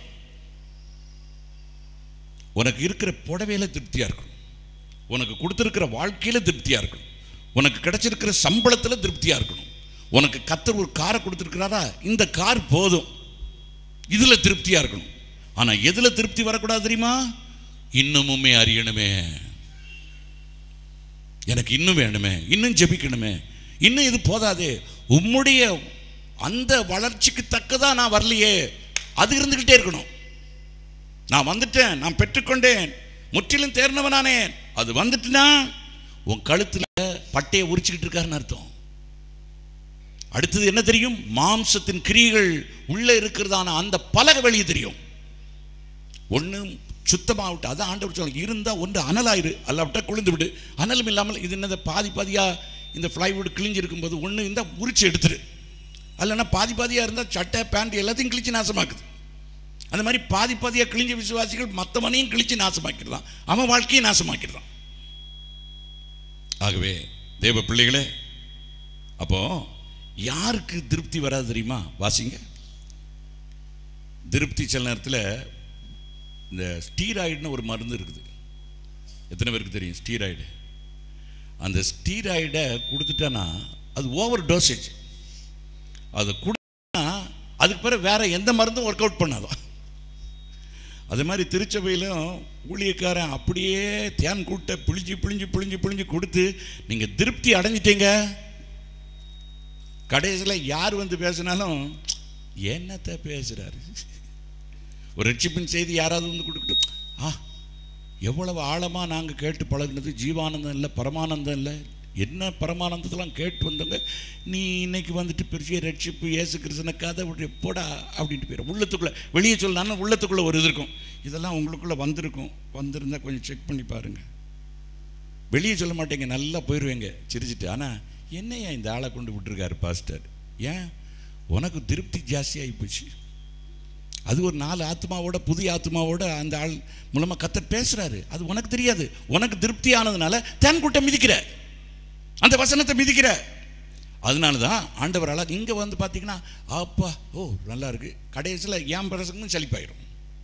Speaker 1: உனக்கு இருக்கிற புடவையில திருப்தியா இருக்கணும் உனக்கு கொடுத்துருக்கிற வாழ்க்கையில திருப்தியா இருக்கணும் உனக்கு கிடைச்சிருக்கிற சம்பளத்துல திருப்தியா இருக்கணும் உனக்கு கத்தர் ஒரு காரை கொடுத்துருக்கிறாரா இந்த கார் போதும் இதுல திருப்தியா இருக்கணும் ஆனா எதுல திருப்தி வரக்கூடாது தெரியுமா இன்னமுமே அறியணுமே எனக்கு இன்னும் வேணுமே இன்னும் ஜெபிக்கணுமே இன்னும் இது போதாதே உம்முடைய அந்த வளர்ச்சிக்கு தக்கதா நான் வரலையே அது இருந்துக்கிட்டே இருக்கணும் நான் வந்துட்டேன் நான் பெற்றுக்கொண்டேன் முற்றிலும் தேர்ந்தவனானேன் அது வந்துட்டுனா உன் கழுத்துல பட்டையை உரிச்சுக்கிட்டு இருக்காருன்னு அர்த்தம் அடுத்தது என்ன தெரியும் மாம்சத்தின் கிரியைகள் உள்ள இருக்கிறதான அந்த பலகை வெளியே தெரியும் ஒன்று சுத்தமாக அதான் ஆண்டவர் சொல்ல இருந்தால் ஒன்று அனலாயிரு அல்லாவிட்டா குளிந்து விடு அனலும் இல்லாமல் இது என்னது பாதி பாதியாக இந்த ஃப்ளைவுட் கிழிஞ்சு இருக்கும்போது ஒன்று இருந்தால் உரிச்சு எடுத்துரு அல்லனா பாதி பாதியாக இருந்தால் சட்டை பேண்ட் எல்லாத்தையும் கிழிச்சு நாசமாக்குது அந்த மாதிரி பாதி பாதியாக கிழிஞ்ச விசுவாசிகள் மற்றவனையும் கிழிச்சு நாசமாக்கிடலாம் அவன் வாழ்க்கையை நாசமாக்கிடலாம் ஆகவே தேவ பிள்ளைகளே அப்போ யாருக்கு திருப்தி வராது தெரியுமா வாசிங்க திருப்தி சில நேரத்தில் இந்த ஸ்டீராய்டுன்னு ஒரு மருந்து இருக்குது எத்தனை பேருக்கு தெரியும் ஸ்டீராய்டு அந்த ஸ்டீராய்டை கொடுத்துட்டானா அது ஓவர் டோசேஜ் அதை கொடுத்தா அதுக்கு பிறகு வேற எந்த மருந்தும் ஒர்க் அவுட் பண்ணாதான் அது மாதிரி திருச்சபையிலும் ஊழியக்காரன் அப்படியே தேன் கூட்ட பிழிஞ்சு பிழிஞ்சு பிழிஞ்சு பிழிஞ்சு கொடுத்து நீங்கள் திருப்தி அடைஞ்சிட்டீங்க கடைசியில் யார் வந்து பேசினாலும் என்னத்தை பேசுகிறாரு ஒரு ரட்சிப்பின் செய்தி யாராவது வந்து கொடுக்கட்டும் ஆ எவ்வளவு ஆழமாக நாங்கள் கேட்டு பழகுனது ஜீவானந்தம் இல்லை பரமானந்தம் இல்லை என்ன பரமானந்தத்தெல்லாம் கேட்டு வந்தவங்க நீ இன்னைக்கு வந்துட்டு பெரிய ரட்சிப்பு இயேசு கிருஷ்ண கதை விட்டு போடா அப்படின்ட்டு போயிடும் உள்ளத்துக்குள்ளே வெளியே சொல்லணும் உள்ளத்துக்குள்ளே ஒரு இது இருக்கும் இதெல்லாம் உங்களுக்குள்ளே வந்திருக்கும் வந்திருந்தால் கொஞ்சம் செக் பண்ணி பாருங்கள் வெளியே சொல்ல மாட்டேங்க நல்லா போயிடுவேங்க சிரிச்சிட்டு ஆனால் என்னையா இந்த ஆளை கொண்டு விட்டுருக்காரு பாஸ்டர் ஏன் உனக்கு திருப்தி ஜாஸ்தியாகி போச்சு அது ஒரு நாலு ஆத்மாவோட புதிய ஆத்மாவோட அந்த ஆள் மூலமாக கத்த பேசுறாரு அது உனக்கு தெரியாது உனக்கு திருப்தி ஆனதுனால தேன் கூட்டம் மிதிக்கிற அந்த வசனத்தை மிதிக்கிற அதனால தான் ஆண்டவரால் இங்கே வந்து பார்த்தீங்கன்னா அப்பா ஓ நல்லா இருக்கு கடைசியில் ஏன் பிரசங்கமும் சலிப்பாயிரும்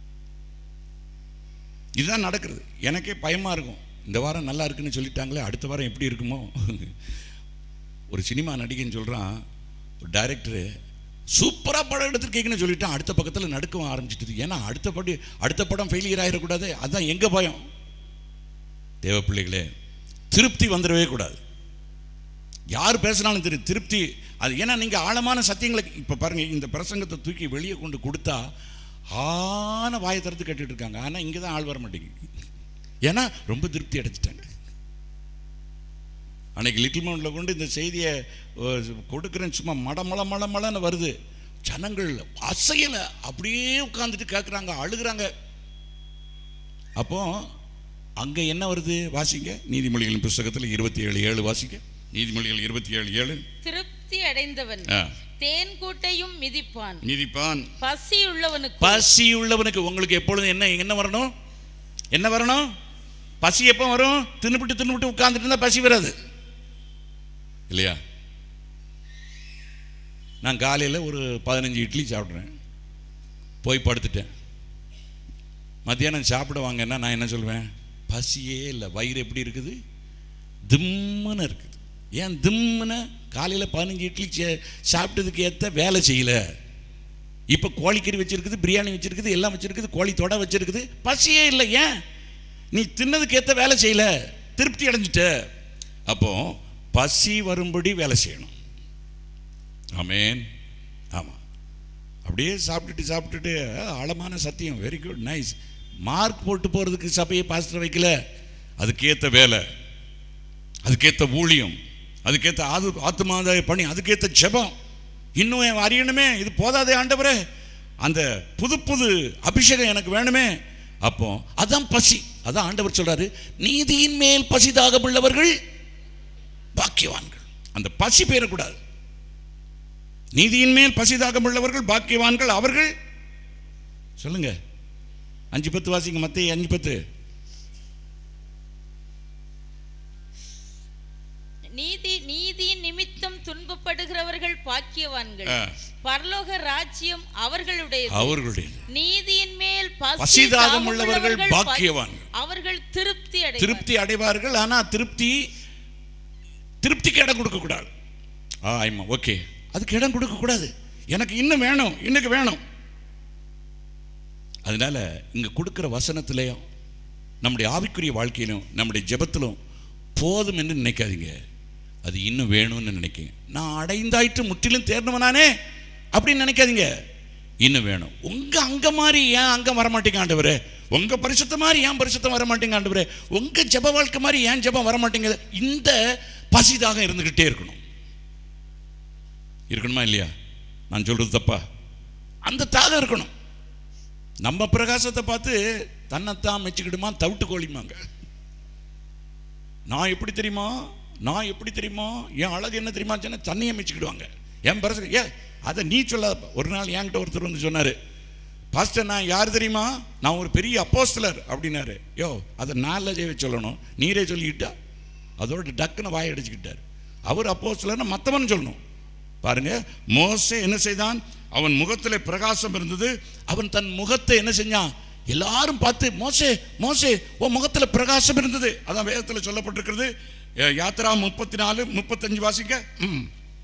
Speaker 1: இதுதான் நடக்கிறது எனக்கே பயமாக இருக்கும் இந்த வாரம் நல்லா இருக்குன்னு சொல்லிட்டாங்களே அடுத்த வாரம் எப்படி இருக்குமோ ஒரு சினிமா நடிகைன்னு சொல்கிறான் ஒரு டைரக்டரு சூப்பராக படம் எடுத்துருக்கீங்கன்னு சொல்லிட்டான் அடுத்த பக்கத்தில் நடுக்கவும் ஆரம்பிச்சிட்டுது ஏன்னா அடுத்த படி அடுத்த படம் ஃபெயிலியர் ஆகிடக்கூடாது அதுதான் எங்கள் பயம் தேவ பிள்ளைகளே திருப்தி வந்துடவே கூடாது யார் பேசினாலும் தெரியும் திருப்தி அது ஏன்னா நீங்கள் ஆழமான சத்தியங்களை இப்போ பாருங்கள் இந்த பிரசங்கத்தை தூக்கி வெளியே கொண்டு கொடுத்தா ஆன வாயை திறந்து கேட்டுட்டு இருக்காங்க ஆனால் இங்கே தான் ஆள் வர மாட்டேங்குது ஏன்னா ரொம்ப திருப்தி அடைச்சிட்டாங்க அன்னைக்கு லிட்டில் மவுண்டில் கொண்டு இந்த செய்தியை அஹ், கொடுக்குறேன் சும்மா மட மல மல மலன்னு வருது ஜனங்கள் அசையலை அப்படியே உட்காந்துட்டு கேட்குறாங்க அழுகுறாங்க அப்போ அங்கே என்ன வருது வாசிங்க நீதிமொழிகளின் புஸ்தகத்தில் இருபத்தி ஏழு ஏழு வாசிங்க நீதிமொழிகள் இருபத்தி ஏழு ஏழு
Speaker 2: திருப்தி அடைந்தவன்
Speaker 1: ஆ,
Speaker 2: தேன் கூட்டையும் மிதிப்பான்
Speaker 1: நீதிப்பான்
Speaker 2: பசி உள்ளவனுக்கு
Speaker 1: பசி உள்ளவனுக்கு உங்களுக்கு எப்பொழுதும் என்ன என்ன வரணும் என்ன வரணும் பசி எப்போ வரும் தின்னுபிட்டு தின்னுபிட்டு உட்கார்ந்துட்டு இருந்தா பசி வராது இல்லையா நான் காலையில் ஒரு பதினஞ்சு இட்லி சாப்பிட்றேன் போய் படுத்துட்டேன் மத்தியானம் சாப்பிட வாங்கன்னா நான் என்ன சொல்வேன் பசியே இல்லை வயிறு எப்படி இருக்குது திம்முன்னு இருக்குது ஏன் திம்முன்னு காலையில் பதினஞ்சு இட்லி சே- சாப்பிட்டதுக்கு ஏற்ற வேலை செய்யலை இப்போ கோழிக்கறி வச்சிருக்குது பிரியாணி வச்சிருக்குது எல்லாம் வச்சிருக்குது கோழி தொடை வச்சிருக்குது பசியே இல்லை ஏன் நீ தின்னதுக்கு ஏற்ற வேலை செய்யல திருப்தி அடைஞ்சிட்ட அப்போ பசி வரும்படி வேலை செய்யணும் ஆமேன் ஆமாம் அப்படியே சாப்பிட்டுட்டு சாப்பிட்டுட்டு ஆ, ஆழமான சத்தியம் வெரி குட் நைஸ் மார்க் போட்டு போகிறதுக்கு சபையை பாஸ்டர் வைக்கல அதுக்கேற்ற வேலை அதுக்கேற்ற ஊழியம் அதுக்கேற்ற ஆது ஆத்மாதாய பணி அதுக்கேற்ற ஜெபம் இன்னும் என் அறியணுமே இது போதாதே ஆண்டவரே அந்த புது புது அபிஷேகம் எனக்கு வேணுமே அப்போ அதான் பசி அதான் ஆண்டவர் சொல்றாரு நீதியின் மேல் பசிதாக உள்ளவர்கள் பாக்கியவான்கள் அந்த பசி பெறக்கூடாது நீதியின் மேல் பசிதாக உள்ளவர்கள் பாக்கியவான்கள் அவர்கள் சொல்லுங்க அஞ்சு பத்து வாசிங்க மத்திய அஞ்சு பத்து
Speaker 2: நீதி நீதியின் நிமித்தம் துன்பப்படுகிறவர்கள் பாக்கியவான்கள்
Speaker 1: ஆ.
Speaker 2: பரலோக ராஜ்யம் அவர்களுடையது
Speaker 1: அவர்களுடைய
Speaker 2: நீதியின் மேல் பசி
Speaker 1: பசி தாகம்
Speaker 2: தாகம்
Speaker 1: உள்ளவர்கள்
Speaker 2: உள்ளவர்கள் பா-
Speaker 1: பாக்கியவான்கள்.
Speaker 2: அவர்கள் திருப்தி அடை
Speaker 1: திருப்தி அடைவார்கள் ஆனா திருப்தி திருப்திக்கு இடம் கொடுக்க கூடாது ஆ ஆமா ஓகே அதுக்கு இடம் கொடுக்க கூடாது எனக்கு இன்னும் வேணும் இன்னைக்கு வேணும் அதனால இங்க கொடுக்கிற வசனத்திலையும் நம்முடைய ஆவிக்குரிய வாழ்க்கையிலும் நம்முடைய ஜெபத்திலும் போதும் என்று நினைக்காதீங்க அது இன்னும் வேணும்னு நினைக்கிங்க நான் அடைந்தாயிற்று முற்றிலும் தேர்ந்தவனானே அப்படின்னு நினைக்காதீங்க இன்னும் வேணும் உங்க அங்க மாதிரி ஏன் அங்க வரமாட்டீங்க ஆண்டவரே உங்க பரிசுத்த மாதிரி ஏன் பரிசுத்தம் வர மாட்டீங்க ஆண்டவரே உங்க ஜெப வாழ்க்கை மாதிரி ஏன் ஜெபம் வர மாட்டேங்குது இந்த பசிதாக இருந்துகிட்டே இருக்கணும் இருக்கணுமா இல்லையா நான் சொல்றது தப்பா அந்த தாகம் இருக்கணும் நம்ம பிரகாசத்தை பார்த்து தன்னைத்தான் மெச்சுக்கிடுமா தவிட்டு கோழிமாங்க நான் எப்படி தெரியுமா நான் எப்படி தெரியுமா என் அழகு என்ன தெரியுமா சொன்னா தன்னையே மெச்சுக்கிடுவாங்க என் பிரச ஏ அதை நீ சொல்லாத ஒரு நாள் என்கிட்ட ஒருத்தர் வந்து சொன்னார் பாஸ்டர் நான் யார் தெரியுமா நான் ஒரு பெரிய அப்போஸ்தலர் அப்படின்னாரு யோ அதை நான் ஜெய சொல்லணும் நீரே சொல்லிக்கிட்டா அதோட டக்குன்னு வாய் அடிச்சுக்கிட்டார் அவர் அப்போஸ்தலர்னு மற்றவன் சொல்லணும் பாருங்க மோசே என்ன செய்தான் அவன் முகத்தில் பிரகாசம் இருந்தது அவன் தன் முகத்தை என்ன செஞ்சான் எல்லாரும் பார்த்து மோசே மோசே உன் முகத்தில் பிரகாசம் இருந்தது அதான் வேதத்தில் சொல்லப்பட்டிருக்கிறது அஹ், யாத்திரா முப்பத்தி நாலு முப்பத்தஞ்சு வாசிக்க ம்.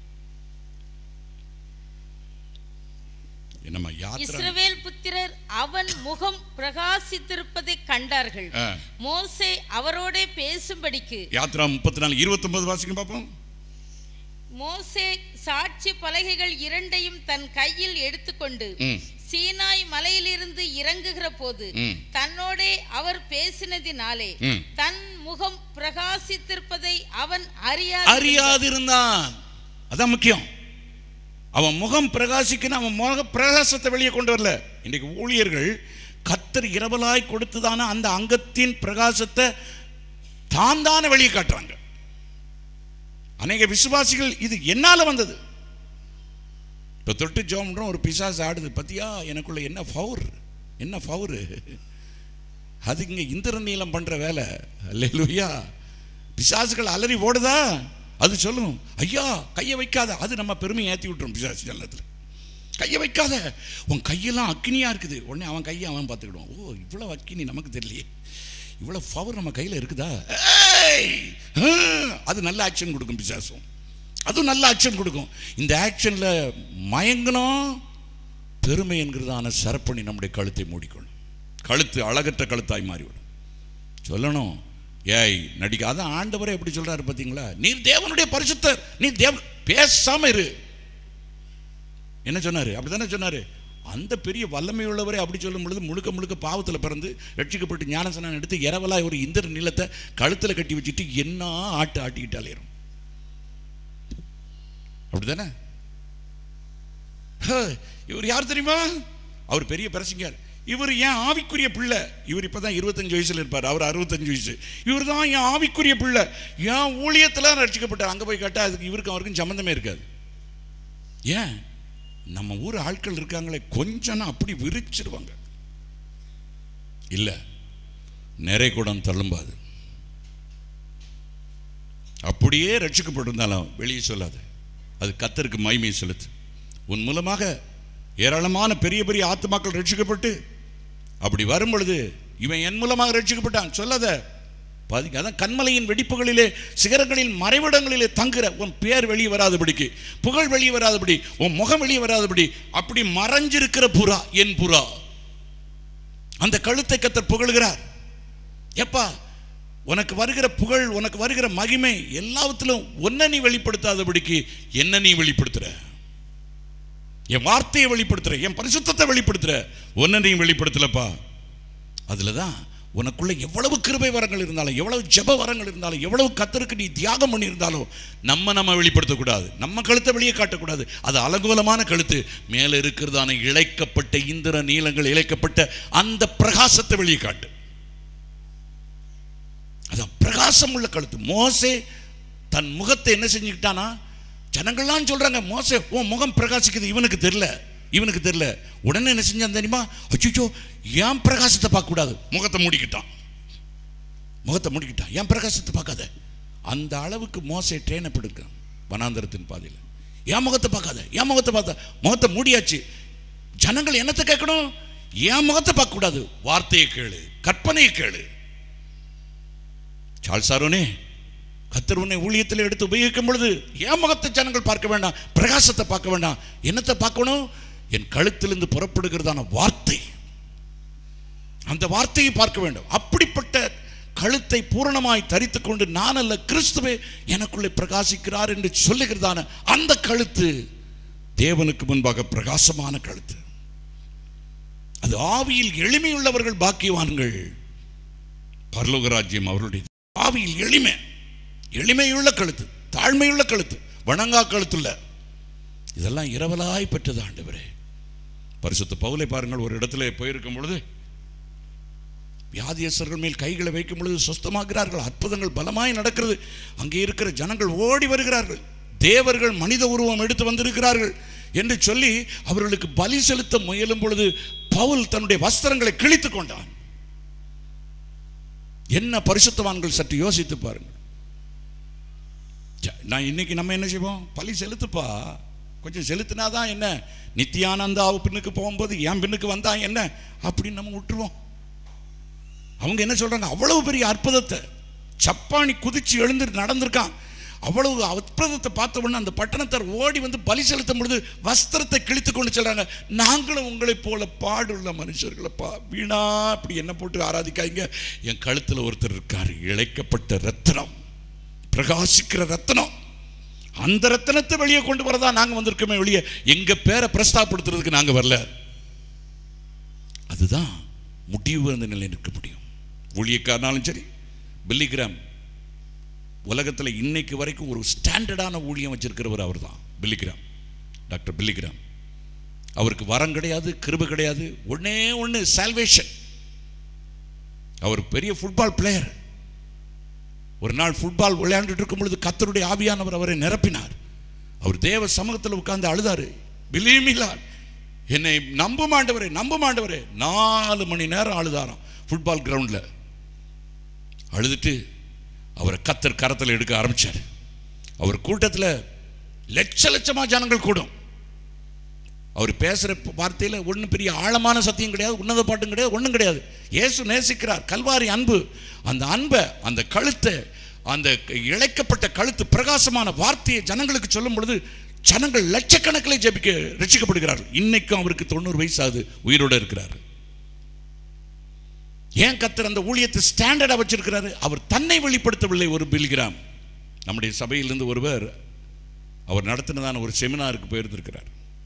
Speaker 1: என்னம்மா யாத்திரா
Speaker 2: இஸ்ரவேல் புத்திரர் அவன் முகம் பிரகாசித்திருப்பதை கண்டார்கள்
Speaker 1: ஆ.
Speaker 2: மோசே அவரோடே பேசும்படிக்கு
Speaker 1: யாத்திரா முப்பத்தி நாலு இருபத்தொன்பது வாசிக்க பார்ப்போம்
Speaker 2: மோசே சாட்சி பலகைகள் இரண்டையும் தன் கையில் எடுத்துக்கொண்டு
Speaker 1: ம்.
Speaker 2: சீனாய் மலையிலிருந்து இறங்குகிற போது
Speaker 1: ம்.
Speaker 2: தன்னோடே அவர் பேசினதினாலே
Speaker 1: ம்.
Speaker 2: தன் முகம் பிரகாசித்திருப்பதை அவன் அறியாது
Speaker 1: அறியாதிருந்தான் அதான் முக்கியம் அவன் முகம் பிரகாசிக்கணும் அவன் முக பிரகாசத்தை வெளியே கொண்டு வரல இன்றைக்கு ஊழியர்கள் கத்தர் இரவலாய் கொடுத்ததான அந்த அங்கத்தின் பிரகாசத்தை தான் தானே வெளியே காட்டுறாங்க அநேக விசுவாசிகள் இது என்னால வந்தது இப்போ தொட்டு ஜோம்ன்றோம் ஒரு பிசாசு ஆடுது பத்தியா எனக்குள்ள என்ன ஃபவுர் என்ன ஃபவுரு அது இங்கே இந்திர நீளம் பண்ற வேலை அல்லேலூயா பிசாசுகள் அலறி ஓடுதா அது சொல்லும் ஐயா கையை வைக்காத அது நம்ம பெருமையை ஏற்றி விட்டுரும் பிசாசு ஜல்லத்தில் கையை வைக்காத உன் கையெல்லாம் அக்கினியா இருக்குது உடனே அவன் கையை அவன் பார்த்துக்கிடுவான் ஓ இவ்வளோ அக்கினி நமக்கு தெரியலையே இவ்வளோ பவர் நம்ம கையில் இருக்குதா ஏய்! ஆ! அது நல்ல ஆக்ஷன் கொடுக்கும் பிசாசும் அதுவும் நல்ல ஆக்ஷன் கொடுக்கும் இந்த ஆக்ஷனில் மயங்கணும் பெருமை என்கிறதான சரப்பணி நம்முடைய கழுத்தை மூடிக்கொள்ளும் கழுத்து அழகற்ற கழுத்தாய் மாறிவிடும் சொல்லணும் ஏய் நடிக்க அதான் ஆண்டவரே எப்படி சொல்றாரு பார்த்தீங்களா நீர் தேவனுடைய பரிசுத்தர் நீ தேவ பேசாம இரு என்ன சொன்னாரு அப்படிதானே சொன்னாரு அந்த பெரிய வல்லமை உள்ளவரை அப்படி சொல்லும் பொழுது முழுக்க முழுக்க பாவத்தில் பிறந்து ரட்சிக்கப்பட்டு ஞானசனம் எடுத்து இரவலாய் ஒரு இந்திர நிலத்தை கழுத்தில் கட்டி வச்சுட்டு என்ன ஆட்டு ஆட்டிக்கிட்டு அலையிறோம் அப்படிதானே ஹே, இவர் யார் தெரியுமா அவர் பெரிய பிரசங்கர் இவர் ஏன் ஆவிக்குரிய பிள்ளை இவர் இப்பதான் இருபத்தஞ்சு வயசுல இருப்பார் அவர் அறுபத்தஞ்சு வயசு இவர் தான் என் ஆவிக்குரிய பிள்ளை என் ஊழியத்தில் ரட்சிக்கப்பட்டார் அங்கே போய் கேட்டால் அதுக்கு இவருக்கும் அவருக்கும் சம்மந்தமே இருக்காது ஏன் நம்ம ஊர் ஆட்கள் இருக்காங்களே கொஞ்சம்னா அப்படி விரிச்சிருவாங்க இல்லை நிறை குடம் தள்ளும்பாது அப்படியே ரட்சிக்கப்பட்டிருந்தாலும் வெளியே சொல்லாது அது கத்தருக்கு மகிமையை செலுத்து உன் மூலமாக ஏராளமான பெரிய பெரிய ஆத்துமாக்கள் ரட்சிக்கப்பட்டு அப்படி வரும் பொழுது இவன் என் மூலமாக ரட்சிக்கப்பட்டான் சொல்லாத பாதிக்க அதான் கண்மலையின் வெடிப்புகளிலே சிகரங்களின் மறைவிடங்களிலே தங்குற உன் பேர் வெளியே வராதபடிக்கு புகழ் வெளியே வராதபடி உன் முகம் வெளியே வராதபடி அப்படி மறைஞ்சிருக்கிற புறா என் புறா அந்த கழுத்தை கத்தர் புகழுகிறார் எப்பா உனக்கு வருகிற புகழ் உனக்கு வருகிற மகிமை எல்லாவற்றிலும் ஒன்ன நீ வெளிப்படுத்தாதபடிக்கு என்ன நீ வெளிப்படுத்துற என் வார்த்தையை வெளிப்படுத்துற என் பரிசுத்தத்தை வெளிப்படுத்துற ஒன்ன நீ வெளிப்படுத்தலப்பா அதுல தான் உனக்குள்ள எவ்வளவு கிருபை வரங்கள் இருந்தாலும் எவ்வளவு ஜெப வரங்கள் இருந்தாலும் எவ்வளவு கத்தருக்கு நீ தியாகம் பண்ணியிருந்தாலும் நம்ம நம்ம வெளிப்படுத்தக்கூடாது நம்ம கழுத்தை வெளியே காட்டக்கூடாது அது அலங்கோலமான கழுத்து மேலே இருக்கிறதான இழைக்கப்பட்ட இந்திர நீளங்கள் இழைக்கப்பட்ட அந்த பிரகாசத்தை வெளியே காட்டு அதான் பிரகாசம் உள்ள கழுத்து மோசே தன் முகத்தை என்ன செஞ்சுக்கிட்டானா ஜனங்கள்லாம் சொல்றாங்க மோசே உன் முகம் பிரகாசிக்குது இவனுக்கு தெரியல இவனுக்கு தெரியல உடனே என்ன செஞ்சான் தெரியுமா அச்சோ ஏன் பிரகாசத்தை பார்க்க கூடாது முகத்தை மூடிக்கிட்டான் முகத்தை மூடிக்கிட்டான் ஏன் பிரகாசத்தை பார்க்காத அந்த அளவுக்கு மோசை ட்ரெயின் எடுக்க வனாந்தரத்தின் பாதையில் என் முகத்தை பார்க்காத என் முகத்தை பார்த்தா முகத்தை மூடியாச்சு ஜனங்கள் என்னத்தை கேட்கணும் என் முகத்தை பார்க்க கூடாது வார்த்தையை கேளு கற்பனையை கேளு சார்ஸ் சாரோனே கத்தர் உன்னை ஊழியத்தில் எடுத்து உபயோகிக்கும் பொழுது என் முகத்தை ஜனங்கள் பார்க்க வேண்டாம் பிரகாசத்தை பார்க்க வேண்டாம் என்னத்தை பார்க்கணும் என் கழுத்திலிருந்து புறப்படுகிறதான வார்த்தை அந்த வார்த்தையை பார்க்க வேண்டும் அப்படிப்பட்ட கழுத்தை பூரணமாய் தரித்துக் கொண்டு நான் அல்ல கிறிஸ்துவே எனக்குள்ளே பிரகாசிக்கிறார் என்று சொல்லுகிறதான அந்த கழுத்து தேவனுக்கு முன்பாக பிரகாசமான கழுத்து அது ஆவியில் எளிமையுள்ளவர்கள் பாக்கியவான்கள் பரலோக ராஜ்யம் அவர்களுடைய ஆவியில் எளிமை எளிமையுள்ள கழுத்து தாழ்மையுள்ள கழுத்து வணங்கா கழுத்துள்ள இதெல்லாம் இரவலாய் பெற்றது ஆண்டவரே பரிசுத்த பவுலை பாருங்கள் ஒரு இடத்துல போயிருக்கும் பொழுது வியாதியஸ்தர்கள் மேல் கைகளை வைக்கும் பொழுது சுஸ்தமாகிறார்கள் அற்புதங்கள் பலமாய் நடக்கிறது அங்கே இருக்கிற ஜனங்கள் ஓடி வருகிறார்கள் தேவர்கள் மனித உருவம் எடுத்து வந்திருக்கிறார்கள் என்று சொல்லி அவர்களுக்கு பலி செலுத்த முயலும் பொழுது பவுல் தன்னுடைய வஸ்திரங்களை கிழித்துக் கொண்டான் என்ன பரிசுத்தவான்கள் சற்று யோசித்து பாருங்கள் ச- நான் இன்னைக்கு நம்ம என்ன செய்வோம் பலி செலுத்துப்பா கொஞ்சம் செலுத்தினாதான் என்ன நித்யானந்தாவு பின்னுக்கு போகும்போது என் பின்னுக்கு வந்தா என்ன அப்படின்னு நம்ம விட்டுருவோம் அவங்க என்ன சொல்றாங்க அவ்வளவு பெரிய அற்புதத்தை சப்பானி குதிச்சு எழுந்து நடந்திருக்கான் அவ்வளவு அற்புதத்தை பார்த்த உடனே அந்த பட்டணத்தார் ஓடி வந்து பலி செலுத்தும் பொழுது வஸ்திரத்தை கிழித்து கொண்டு சொல்றாங்க நாங்களும் உங்களைப் போல பாடுள்ள மனுஷர்களப்பா வீணா இப்படி என்ன போட்டு ஆராதிக்காதீங்க என் கழுத்துல ஒருத்தர் இருக்காரு இழைக்கப்பட்ட ரத்தினம் பிரகாசிக்கிற ரத்தினம் அந்த ரத்தினத்தை வெளியே கொண்டு வரதா நாங்க வந்திருக்கோமே வெளியே எங்க பேரை பிரஸ்தாப்படுத்துறதுக்கு நாங்க வரல அதுதான் முடிவு அந்த நிலை நிற்க முடியும் ஊழியக்காரனாலும் சரி பில்லிகிராம் உலகத்தில் இன்னைக்கு வரைக்கும் ஒரு ஸ்டாண்டர்டான ஊழியம் வச்சிருக்கிறவர் அவர் தான் பில்லிகிராம் டாக்டர் பில்லிகிராம் அவருக்கு வரம் கிடையாது கிருபை கிடையாது ஒண்ணே ஒன்று சால்வேஷன் அவர் பெரிய ஃபுட்பால் பிளேயர் ஒரு நாள் ஃபுட்பால் விளையாண்டுட்டு இருக்கும் பொழுது கத்தருடைய ஆவியானவர் அவரை நிரப்பினார் அவர் தேவ சமூகத்தில் உட்கார்ந்து அழுதாரு பிலீமிலா என்னை நம்ப மாண்டவரே நம்ப மாண்டவரே நாலு மணி நேரம் அழுதாராம் ஃபுட்பால் கிரவுண்டில் அழுதுட்டு அவரை கத்தர் கரத்தில் எடுக்க ஆரம்பிச்சார் அவர் கூட்டத்தில் லட்ச லட்சமா ஜனங்கள் கூடும் அவர் பேசுகிற வார்த்தையில் ஒன்றும் பெரிய ஆழமான சத்தியம் கிடையாது உன்னத பாட்டும் கிடையாது ஒன்றும் கிடையாது இயேசு நேசிக்கிறார் கல்வாரி அன்பு அந்த அன்பை அந்த கழுத்தை அந்த இழைக்கப்பட்ட கழுத்து பிரகாசமான வார்த்தையை ஜனங்களுக்கு சொல்லும் பொழுது ஜனங்கள் லட்சக்கணக்கில் ஜெபிக்க ரட்சிக்கப்படுகிறார்கள் இன்னைக்கும் அவருக்கு தொண்ணூறு வயசு ஆகுது உயிரோடு இருக்கிறார் ஏன் கத்தர் அந்த ஊழியத்தை ஸ்டாண்டர்டா வச்சிருக்கிறாரு அவர் தன்னை வெளிப்படுத்தவில்லை ஒரு பில்கிராம் நம்முடைய சபையிலிருந்து ஒருவர் அவர் நடத்தினதான ஒரு செமினாருக்கு போயிருந்திருக்கிறார்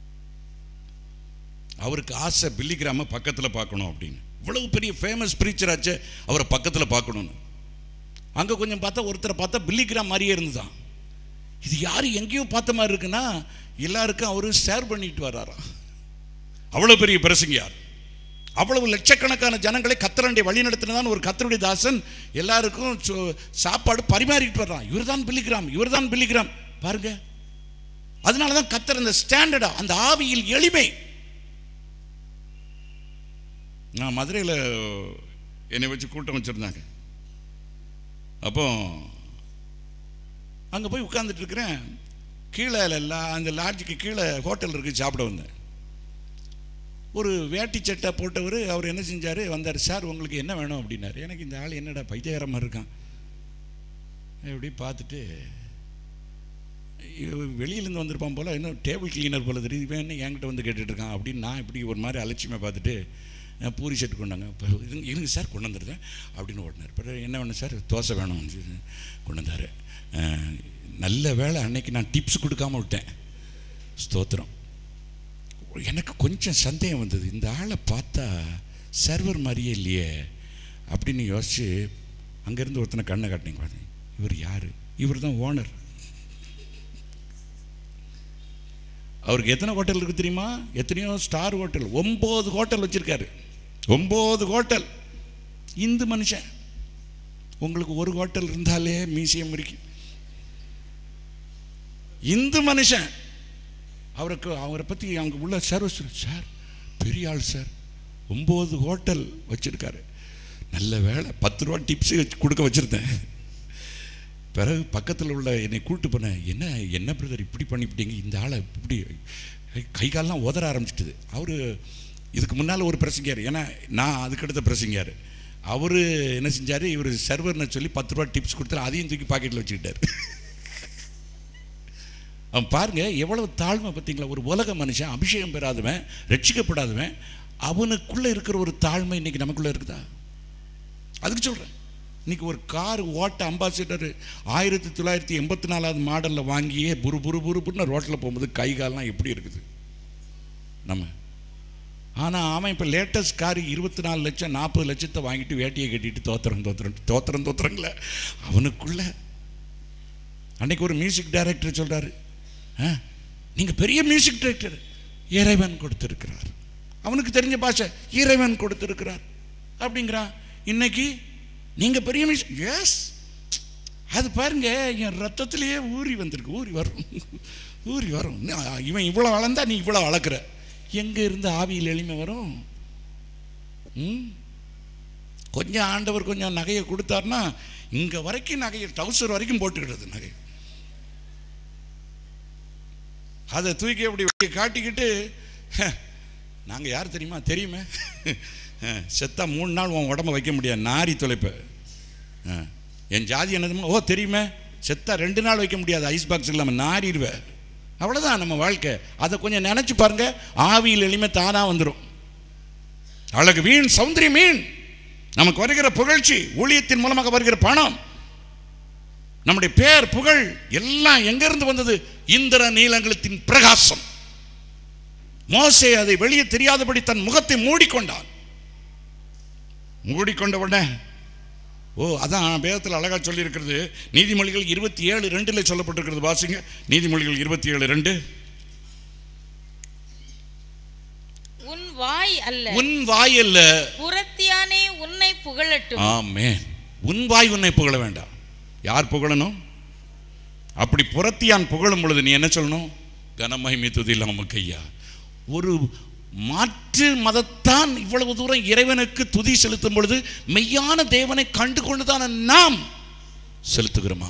Speaker 1: அவருக்கு ஆசை பில்லிகிராம பக்கத்தில் பார்க்கணும் அப்படின்னு இவ்வளவு பெரிய ஃபேமஸ் ப்ரீச்சராச்சு அவரை பக்கத்தில் பார்க்கணும்னு அங்கே கொஞ்சம் பார்த்தா ஒருத்தரை பார்த்தா பில்லிகிராம் மாதிரியே இருந்துதான் இது யார் எங்கேயோ பார்த்த மாதிரி இருக்குன்னா எல்லாருக்கும் அவரு ஷேர் பண்ணிட்டு வர்றாராம் அவ்வளோ பெரிய பிரசங்கியார் அவ்வளவு லட்சக்கணக்கான ஜனங்களை கத்தரண்டை வழி நடத்தினதான் ஒரு கத்தருடைய தாசன் எல்லாருக்கும் சோ- சாப்பாடு பரிமாறிட்டு வர்றான் இவர்தான் பில்லிகிராம் இவர்தான் பில்லிகிராம் பாருங்க அதனால தான் கத்தர் அந்த ஸ்டாண்டர்டா அந்த ஆவியில் எளிமை நான் மதுரையில் என்னை வச்சு கூட்டம் வச்சுருந்தாங்க அப்போ அங்கே போய் உட்கார்ந்துட்டு இருக்கிறேன் கீழே எல்லாம் அந்த லாட்ஜுக்கு கீழே ஹோட்டல் இருக்குது சாப்பிட வந்தேன் ஒரு வேட்டி சட்டை போட்டவர் அவர் என்ன செஞ்சார் வந்தார் சார் உங்களுக்கு என்ன வேணும் அப்படின்னாரு எனக்கு இந்த ஆள் என்னடா பைத்தியகாரமாக இருக்கான் இப்படி பார்த்துட்டு இவன் வெளியிலேருந்து வந்திருப்பான் போல் இன்னும் டேபிள் கிளீனர் போல தெரியுது இவன் என்ன என்கிட்ட வந்து கேட்டுட்டு இருக்கான் அப்படின்னு நான் இப்படி ஒரு மாதிரி அலட்சியமாக பார்த்துட்டு அஹ், பூரி செட்டு கொண்டாங்க இப்போ இருங்க இருங்க சார் கொண்டு வந்துருந்தேன் அப்படின்னு ஓடினார் பிறகு என்ன வேணும் சார் தோசை வேணும் சொல்லி கொண்டு வந்தார் அஹ், நல்ல வேளை அன்னைக்கு நான் டிப்ஸ் கொடுக்காம விட்டேன் ஸ்தோத்திரம் எனக்கு கொஞ்சம் சந்தேகம் வந்தது இந்த ஆளை பார்த்தா சர்வர் மாதிரியே இல்லையே அப்படின்னு யோசிச்சு அங்கேருந்து ஒருத்தனை கண்ணை காட்டினீங்க பாருங்க இவர் யார் இவர் தான் ஓனர் அவருக்கு எத்தனை ஹோட்டல் இருக்கு தெரியுமா எத்தனையோ ஸ்டார் ஹோட்டல் ஒம்பது ஹோட்டல் வச்சிருக்காரு ஒம்பது ஹோட்டல் இந்து மனுஷன் உங்களுக்கு ஒரு ஹோட்டல் இருந்தாலே மியூசியம் இருக்கு இந்து மனுஷன் அவருக்கு அவரை பற்றி அவங்க உள்ள சர்வீஸ் சார் பெரிய ஆள் சார் ஒம்பது ஹோட்டல் வச்சிருக்காரு நல்ல வேலை பத்து ரூபா டிப்ஸு கொடுக்க வச்சுருந்தேன் பிறகு பக்கத்தில் உள்ள என்னை கூட்டு போனேன் என்ன என்ன பிரதர் இப்படி பண்ணிவிட்டீங்க இந்த ஆளை இப்படி கை காலெலாம் உதற ஆரம்பிச்சிட்டுது அவர் இதுக்கு முன்னால் ஒரு பிரசங்கியார் ஏன்னா நான் அதுக்கடுத்த பிரசங்கியார் அவர் என்ன செஞ்சார் இவர் சர்வர்னு சொல்லி பத்து ரூபா டிப்ஸ் கொடுத்தாரு அதையும் தூக்கி பாக்கெட்டில் வச்சுக்கிட்டார் அவன் பாருங்க எவ்வளவு தாழ்மை பார்த்தீங்களா ஒரு உலக மனுஷன் அபிஷேகம் பெறாதவன் ரட்சிக்கப்படாதவன் அவனுக்குள்ள இருக்கிற ஒரு தாழ்மை இன்னைக்கு நமக்குள்ள இருக்குதா அதுக்கு சொல்றேன் இன்னைக்கு ஒரு கார் ஓட்ட அம்பாசிடர் ஆயிரத்தி தொள்ளாயிரத்தி எண்பத்தி நாலாவது மாடலில் வாங்கியே புரு புரு புரு புருன்னு ரோட்டில் போகும்போது கை கால்லாம் எப்படி இருக்குது நம்ம ஆனால் அவன் இப்போ லேட்டஸ்ட் கார் இருபத்தி நாலு லட்சம் நாற்பது லட்சத்தை வாங்கிட்டு வேட்டியை கட்டிட்டு தோத்திரம் தோத்திரம் தோத்திரம் தோத்திரங்கள அவனுக்குள்ள அன்னைக்கு ஒரு மியூசிக் டைரக்டர் சொல்கிறாரு ஆ நீங்கள் பெரிய மியூசிக் டைரக்டர் இறைவன் கொடுத்திருக்கிறார் அவனுக்கு தெரிஞ்ச பாஷை இறைவன் கொடுத்திருக்கிறார் அப்படிங்கிறான் இன்னைக்கு நீங்கள் பெரிய மியூசிக் எஸ் அது பாருங்க என் ரத்தத்திலேயே ஊறி வந்திருக்கு ஊறி வரும் ஊறி வரும் நான் இவன் இவ்வளோ வளர்ந்தா நீ இவ்வளோ வளர்க்குற எங்கே இருந்து ஆவியில் எளிமை வரும் ம் கொஞ்சம் ஆண்டவர் கொஞ்சம் நகையை கொடுத்தாருன்னா இங்கே வரைக்கும் நகையை டவுசர் வரைக்கும் போட்டுக்கிட்டது நகை அதை தூக்கி அப்படி வெளியே காட்டிக்கிட்டு நாங்கள் யார் தெரியுமா தெரியுமே செத்தா மூணு நாள் உன் உடம்ப வைக்க முடியாது நாரி தொலைப்ப ஆ. என் ஜாதி என்னதுமா ஓ தெரியுமே செத்தா ரெண்டு நாள் வைக்க முடியாது ஐஸ் பாக்ஸ் இல்லாமல் நாரிடுவேன் அவ்வளோதான் நம்ம வாழ்க்கை அதை கொஞ்சம் நினச்சி பாருங்க ஆவியில் எளிமை தானாக வந்துடும் அழகு வீண் சௌந்தரியம் மீன் நமக்கு வருகிற புகழ்ச்சி ஊழியத்தின் மூலமாக வருகிற பணம் நம்முடைய பேர் புகழ் எல்லாம் எங்கிருந்து வந்தது இந்திர நீலங்களத்தின் பிரகாசம் மோசே அதை வெளியே தெரியாதபடி தன் முகத்தை மூடிக்கொண்டான் மூடிக்கொண்ட உடனே ஓ அதான் வேதத்தில் அழகா சொல்லியிருக்கிறது நீதிமொழிகள் இருபத்தி ஏழு ரெண்டில் சொல்லப்பட்டிருக்கிறது வாசிங்க நீதிமொழிகள் இருபத்தி ஏழு ரெண்டு
Speaker 2: உன் வாய் அல்ல
Speaker 1: உன் வாய் அல்ல
Speaker 2: புறத்தியானே உன்னை புகழட்டும்
Speaker 1: ஆமே உன் வாய் உன்னை புகழ வேண்டாம் யார் புகழணும் அப்படி புறத்தியான் புகழும் பொழுது நீ என்ன சொல்லணும் கனமகிமை துதியில் நமக்கு ஐயா ஒரு மாற்று மதத்தான் இவ்வளவு தூரம் இறைவனுக்கு துதி செலுத்தும் பொழுது மெய்யான தேவனை கண்டு கொண்டுதான் நாம் செலுத்துகிறோமா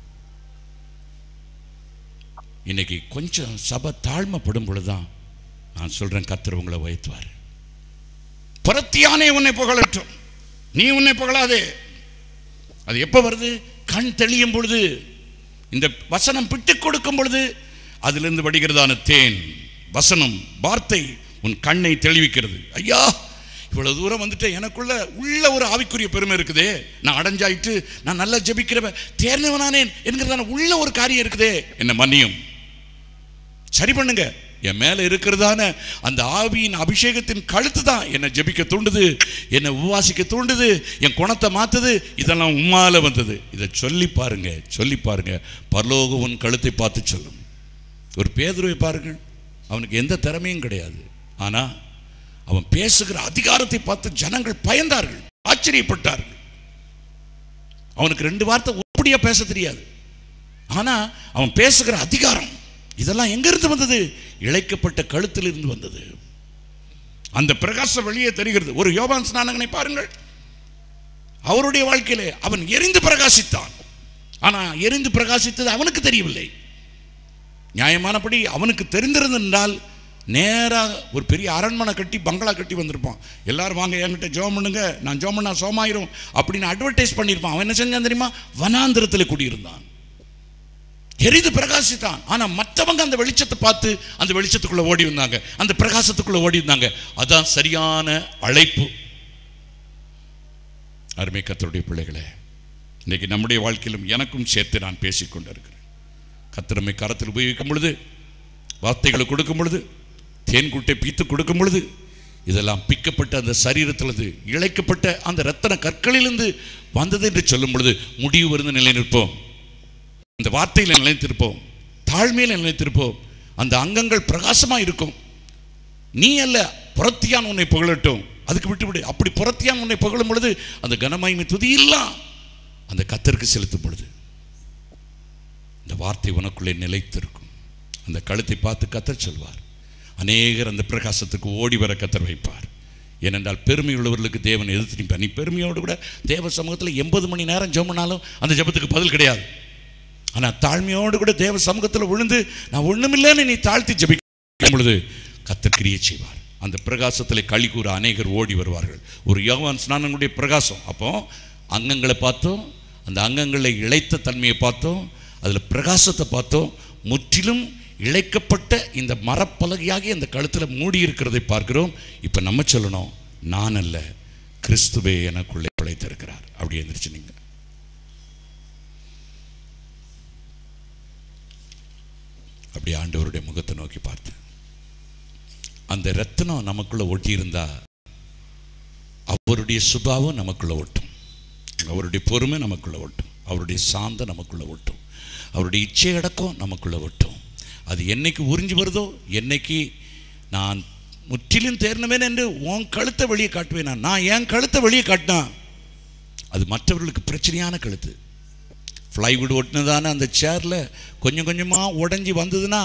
Speaker 1: இன்னைக்கு கொஞ்சம் சபை தாழ்மைப்படும் பொழுதுதான் நான் சொல்றேன் கர்த்தர் உங்களை உயர்த்துவார் புறத்தியானே உன்னை புகழட்டும் நீ உன்னை புகழாதே அது எப்போ வருது கண் தெளியும் பொழுது இந்த வசனம் பிட்டு கொடுக்கும் பொழுது அதிலிருந்து வடிகிறதான தேன் வசனம் வார்த்தை உன் கண்ணை தெளிவிக்கிறது ஐயா இவ்வளவு தூரம் வந்துட்டு எனக்குள்ள உள்ள ஒரு ஆவிக்குரிய பெருமை இருக்குதே நான் அடைஞ்சாயிட்டு நான் நல்லா ஜெபிக்கிறவன் தேர்ந்தவனானேன் என்கிறதான உள்ள ஒரு காரியம் இருக்குதே என்ன மன்னியும் சரி பண்ணுங்க என் மேல இருக்கிறதான அந்த ஆவியின் அபிஷேகத்தின் கழுத்து தான் என்னை ஜெபிக்க தூண்டுது என்னை உபவாசிக்க தூண்டுது என் குணத்தை மாத்துது இதெல்லாம் உம்மால வந்தது இதை சொல்லி பாருங்க சொல்லி பாருங்க பரலோக உன் கழுத்தை பார்த்து சொல்லும் ஒரு பேதுருவை பாருங்கள் அவனுக்கு எந்த திறமையும் கிடையாது ஆனா அவன் பேசுகிற அதிகாரத்தை பார்த்து ஜனங்கள் பயந்தார்கள் ஆச்சரியப்பட்டார்கள் அவனுக்கு ரெண்டு வார்த்தை உருப்படியா பேச தெரியாது ஆனா அவன் பேசுகிற அதிகாரம் இதெல்லாம் எங்கிருந்து வந்தது இழைக்கப்பட்ட கழுத்திலிருந்து வந்தது அந்த பிரகாசம் வெளியே தெரிகிறது ஒரு யோபான் ஸ்நானகனை பாருங்கள் அவருடைய வாழ்க்கையிலே அவன் எரிந்து பிரகாசித்தான் ஆனா எரிந்து பிரகாசித்தது அவனுக்கு தெரியவில்லை நியாயமானபடி அவனுக்கு தெரிந்திருந்தால் நேராக ஒரு பெரிய அரண்மனை கட்டி பங்களா கட்டி வந்திருப்பான் எல்லாரும் வாங்க என்கிட்ட ஜோம் பண்ணுங்க நான் ஜோம் பண்ணா சோமாயிரும் அப்படின்னு அட்வர்டைஸ் பண்ணியிருப்பான் அவன் என்ன செஞ்சான் தெரியுமா வனாந்திரத்தில் குடியிருந்தான் எரிந்து பிரகாசித்தான் ஆனா மற்றவங்க அந்த வெளிச்சத்தை பார்த்து அந்த வெளிச்சத்துக்குள்ள ஓடி வந்தாங்க அந்த பிரகாசத்துக்குள்ள ஓடி வந்தாங்க அதான் சரியான அழைப்பு அருமை கத்தருடைய பிள்ளைகளே இன்னைக்கு நம்முடைய வாழ்க்கையிலும் எனக்கும் சேர்த்து நான் பேசிக் கொண்டிருக்கிறேன் கத்திரமை கரத்தில் உபயோகிக்கும் பொழுது வார்த்தைகளை கொடுக்கும் பொழுது தேன் கூட்டை பீத்து கொடுக்கும் பொழுது இதெல்லாம் பிக்கப்பட்ட அந்த சரீரத்திலிருந்து இழைக்கப்பட்ட அந்த ரத்தன கற்களிலிருந்து வந்தது என்று சொல்லும் பொழுது முடிவு வருது நிலை நிற்போம் அந்த வார்த்தையில் நிலைத்திருப்போம் தாழ்மையில் நிலைத்திருப்போம் அந்த அங்கங்கள் பிரகாசமா இருக்கும் நீ அல்ல புறத்தியான் உன்னை புகழட்டும் அதுக்கு விட்டு விடு அப்படி புறத்தியான் உன்னை புகழும் பொழுது அந்த கனமகிமை துதியெல்லாம் அந்த கத்தருக்கு செலுத்தும் பொழுது இந்த வார்த்தை உனக்குள்ளே நிலைத்திருக்கும் அந்த கழுத்தை பார்த்து கத்தர் சொல்வார் அநேகர் அந்த பிரகாசத்துக்கு ஓடி வர கத்தர் வைப்பார் ஏனென்றால் பெருமை உள்ளவர்களுக்கு தேவன் எதிர்த்து நிற்பார் நீ பெருமையோடு கூட தேவ சமூகத்தில் எண்பது மணி நேரம் ஜெபம்னாலும் அந்த ஜெபத்துக்கு பதில் கிடையாது ஆனால் தாழ்மையோடு கூட தேவ சமூகத்தில் விழுந்து நான் ஒண்ணுமில்லைன்னு நீ தாழ்த்தி ஜெபிக்கும் பொழுது கத்தர் கிரியை செய்வார் அந்த பிரகாசத்தில் களி கூற அநேகர் ஓடி வருவார்கள் ஒரு யோவான் ஸ்நானனுடைய பிரகாசம் அப்போ அங்கங்களை பார்த்தோம் அந்த அங்கங்களில் இழைத்த தன்மையை பார்த்தோம் அதில் பிரகாசத்தை பார்த்தோம் முற்றிலும் இழைக்கப்பட்ட இந்த மரப்பலகையாகி அந்த கழுத்தில் மூடி இருக்கிறதை பார்க்கிறோம் இப்போ நம்ம சொல்லணும் நான் அல்ல கிறிஸ்துவே எனக்குள்ளே பிழைத்திருக்கிறார் அப்படி எந்திரிச்சு நீங்கள் அப்படி ஆண்டவருடைய முகத்தை நோக்கி பார்த்தேன் அந்த ரத்தினம் நமக்குள்ள ஒட்டி இருந்தா அவருடைய சுபாவம் நமக்குள்ள ஒட்டும் அவருடைய பொறுமை நமக்குள்ள ஒட்டும் அவருடைய சாந்தம் நமக்குள்ள ஒட்டும் அவருடைய இச்சை அடக்கம் நமக்குள்ள ஒட்டும் அது என்னைக்கு உறிஞ்சு வருதோ என்னைக்கு நான் முற்றிலும் தேர்ந்தவன் என்று உன் கழுத்தை வெளியே காட்டுவேன் நான். நான் என் கழுத்தை வெளியே காட்டினா அது மற்றவர்களுக்கு பிரச்சனையான கழுத்து ஃப்ளைவுட் ஒட்டினதான அந்த சேரில் கொஞ்சம் கொஞ்சமாக உடஞ்சி வந்ததுன்னா